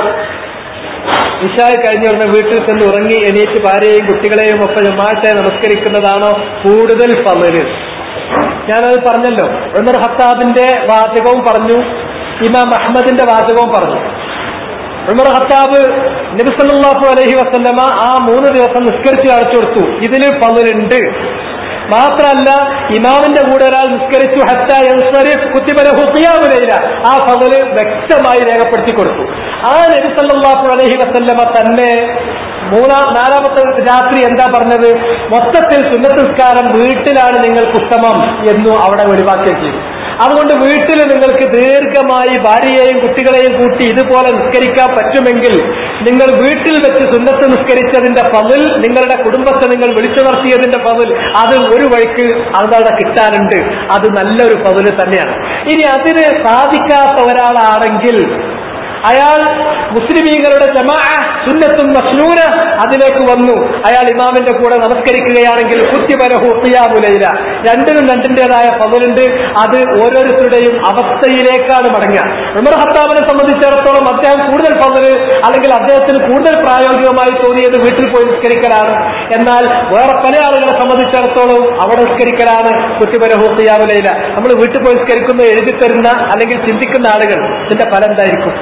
ഇഷായി കഴിഞ്ഞ ഉടനെ വീട്ടിൽ ചെന്ന് ഉറങ്ങി എണീറ്റ് ഭാര്യയെയും കുട്ടികളെയും ഒക്കെ ജമാഅത്തെ നമസ്കരിക്കുന്നതാണോ കൂടുതൽ പലര് ഞാനത് പറഞ്ഞല്ലോ ഉമർ ഹത്താബിന്റെ വാചകവും പറഞ്ഞു ഇമാം അഹമ്മദിന്റെ വാചകവും പറഞ്ഞു ഉമർ ഹത്താബ് നബിസല്ലാഹു അലഹി വസ്ല്ലമ ആ മൂന്ന് ദിവസം നിസ്കരിച്ച് കാണിച്ചു കൊടുത്തു ഇതിൽ പലരുണ്ട് മാത്രമല്ല ഇമാമിന്റെ കൂടെ ഒരാൾ നിസ്കരിച്ചു ഹത്ത യൻസരിഫ് കുത്തിബലഹു ഖിയാമുലൈല ആ ഫضല് വ്യക്തമായി രേഖപ്പെടുത്തി കൊടുത്തു ആ നബി സല്ലല്ലാഹു അലൈഹി വസല്ലമ തന്നെ മൂന്നാം നാലാമത്തെ രാത്രി എന്താ പറഞ്ഞത് മൊത്തത്തിൽ സുന്നത്തിസ്കാരം വീട്ടിലാണ് നിങ്ങൾക്ക് ഉത്തമം എന്നു അവിടെ ഒഴിവാക്കുകയും ചെയ്തു അതുകൊണ്ട് വീട്ടിൽ നിങ്ങൾക്ക് ദീർഘമായി ഭാര്യയെയും കുട്ടികളെയും കൂട്ടി ഇതുപോലെ നിസ്കരിക്കാൻ പറ്റുമെങ്കിൽ നിങ്ങൾ വീട്ടിൽ വെച്ച് സുന്നത്ത് നിസ്കരിച്ചതിന്റെ പതിൽ നിങ്ങളുടെ കുടുംബത്തെ നിങ്ങൾ വിളിച്ചുണർത്തിയതിന്റെ പതിൽ അത് ഒരു വഴിക്ക് അവിടെ കിട്ടാനുണ്ട് അത് നല്ലൊരു പതില് തന്നെയാണ് ഇനി അതിന് സാധിക്കാത്ത ഒരാളാണെങ്കിൽ അയാൾ മുസ്ലിമീങ്ങളുടെ ജമാ സുന്നത്തും മസ്നൂന അതിലേക്ക് വന്നു അയാൾ ഇമാമിന്റെ കൂടെ നമസ്കരിക്കുകയാണെങ്കിൽ കുത്തിബലഹു ഖിയാമുലൈല രണ്ടിനും രണ്ടിന്റേതായ പതിലുണ്ട് അത് ഓരോരുത്തരുടെയും അവസ്ഥയിലേക്കാണ് മടങ്ങുക ഉമർ ഹത്താബിനെ സംബന്ധിച്ചിടത്തോളം അദ്ദേഹം കൂടുതൽ പതില് അല്ലെങ്കിൽ അദ്ദേഹത്തിന് കൂടുതൽ പ്രായോഗികമായി തോന്നിയത് വീട്ടിൽ പോയി നിസ്കരിക്കലാണ് എന്നാൽ വേറെ പല ആളുകളെ സംബന്ധിച്ചിടത്തോളം അവിടെ നിസ്കരിക്കലാണ് കുത്തിബലഹു ഖിയാമുലൈല നമ്മൾ വീട്ടിൽ പോയി നിസ്കരിക്കുന്ന എഴുതി തരുന്ന അല്ലെങ്കിൽ ചിന്തിക്കുന്ന ആളുകൾ ഇതിന്റെ ഫലം എന്തായിരിക്കും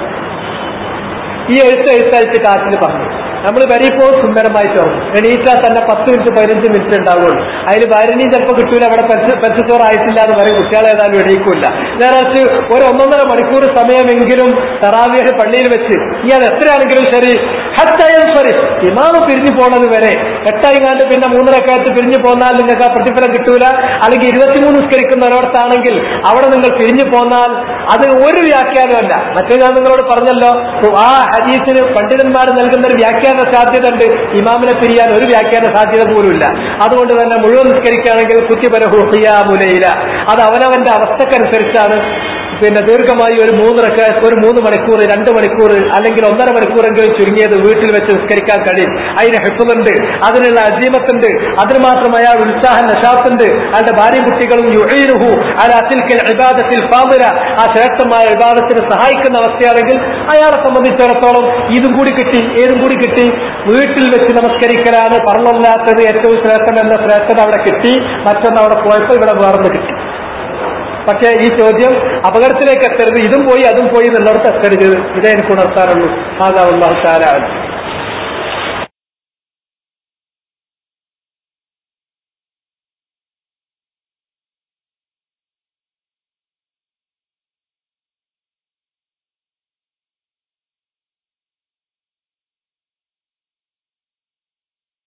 ഈ എഴുത്ത് എഴുത്തയച്ച് കാറ്റിൽ പറഞ്ഞു നമ്മൾ വരിപ്പോ സുന്ദരമായി ചേർന്നു എണീറ്റാൽ തന്നെ പത്ത് മിനിറ്റ് പതിനഞ്ച് മിനിറ്റ് ഉണ്ടാവുള്ളൂ അതിൽ ഭാര്യനെയും ചിലപ്പോൾ കിട്ടൂല അവിടെ പച്ചച്ചോറായിട്ടില്ല എന്ന് പറയും കുട്ടികളെ ഏതായാലും എണീക്കൂല നേരെ ഒരു ഒന്നൊന്നര മണിക്കൂർ സമയമെങ്കിലും തറാവിയ പള്ളിയിൽ വെച്ച് ഈ അത് എത്രയാണെങ്കിലും ശരി ഹത്തായും സരി ഇമാമ് പിരിഞ്ഞു പോണത് വരെ എട്ടായിങ്ങാണ്ട് പിന്നെ മൂന്നരക്കാലത്ത് പിരിഞ്ഞു പോന്നാൽ നിങ്ങൾക്ക് ആ പ്രതിഫലം കിട്ടൂല അല്ലെങ്കിൽ ഇരുപത്തിമൂന്ന് നിസ്കരിക്കുന്ന ഒരിടത്താണെങ്കിൽ അവിടെ നിങ്ങൾ പിരിഞ്ഞു പോന്നാൽ അത് ഒരു വ്യാഖ്യാനമല്ല മറ്റേ ഞാൻ നിങ്ങളോട് പറഞ്ഞല്ലോ ആ ഹദീസിന് പണ്ഡിതന്മാർ നൽകുന്ന ഒരു വ്യാഖ്യാന സാധ്യത ഉണ്ട് ഇമാമിനെ പിരിയാൻ ഒരു വ്യാഖ്യാന സാധ്യത പോലുമില്ല അതുകൊണ്ട് തന്നെ മുഴുവൻ നിസ്കരിക്കുകയാണെങ്കിൽ കുറ്റിപരഹുഹിയാമുലയില അത് അവനവന്റെ അവസ്ഥക്കനുസരിച്ചാണ് പിന്നെ ദീർഘമായി ഒരു മൂന്നരക്ക് ഒരു മൂന്ന് മണിക്കൂർ രണ്ട് മണിക്കൂർ അല്ലെങ്കിൽ ഒന്നര മണിക്കൂറെങ്കിലും ചുരുങ്ങിയത് വീട്ടിൽ വെച്ച് നിസ്കരിക്കാൻ കഴിയും അതിന് ഹെക്കുന്നുണ്ട് അതിനുള്ള അജീമത്തുണ്ട് അതിന് മാത്രം അയാൾ ഉത്സാഹ നശാത്തുണ്ട് അയാളുടെ ഭാര്യയും കുട്ടികളും യുഹീനുഹു അയാൾ അത്തിൽക്കൽ ഇബാദത്തിൽ ഫാമില ആ ശ്രേഷ്ഠമായ വിവാദത്തിന് സഹായിക്കുന്ന അവസ്ഥയാണെങ്കിൽ അയാളെ സംബന്ധിച്ചിടത്തോളം ഇതും കൂടി കിട്ടി ഏതും കൂടി കിട്ടി വീട്ടിൽ വെച്ച് നമസ്കരിക്കലാണ് പറഞ്ഞില്ലാത്തത് ഏറ്റവും ശ്രേഷ്ഠം എന്ന ശ്രേഷ്ഠത അവിടെ കിട്ടി മറ്റൊന്ന് അവിടെ പോയപ്പോൾ ഇവിടെ വേർന്ന് കിട്ടി പക്ഷേ ഈ ചോദ്യം അപകടത്തിലേക്ക് എത്തരുത് ഇതും പോയി അതും പോയി എന്നുള്ളിടത്ത് എത്തരുത് ഇതേ എനിക്ക് ഉണർത്താറുള്ളൂ മാതാവ് അള്ളാഹു താരാണ്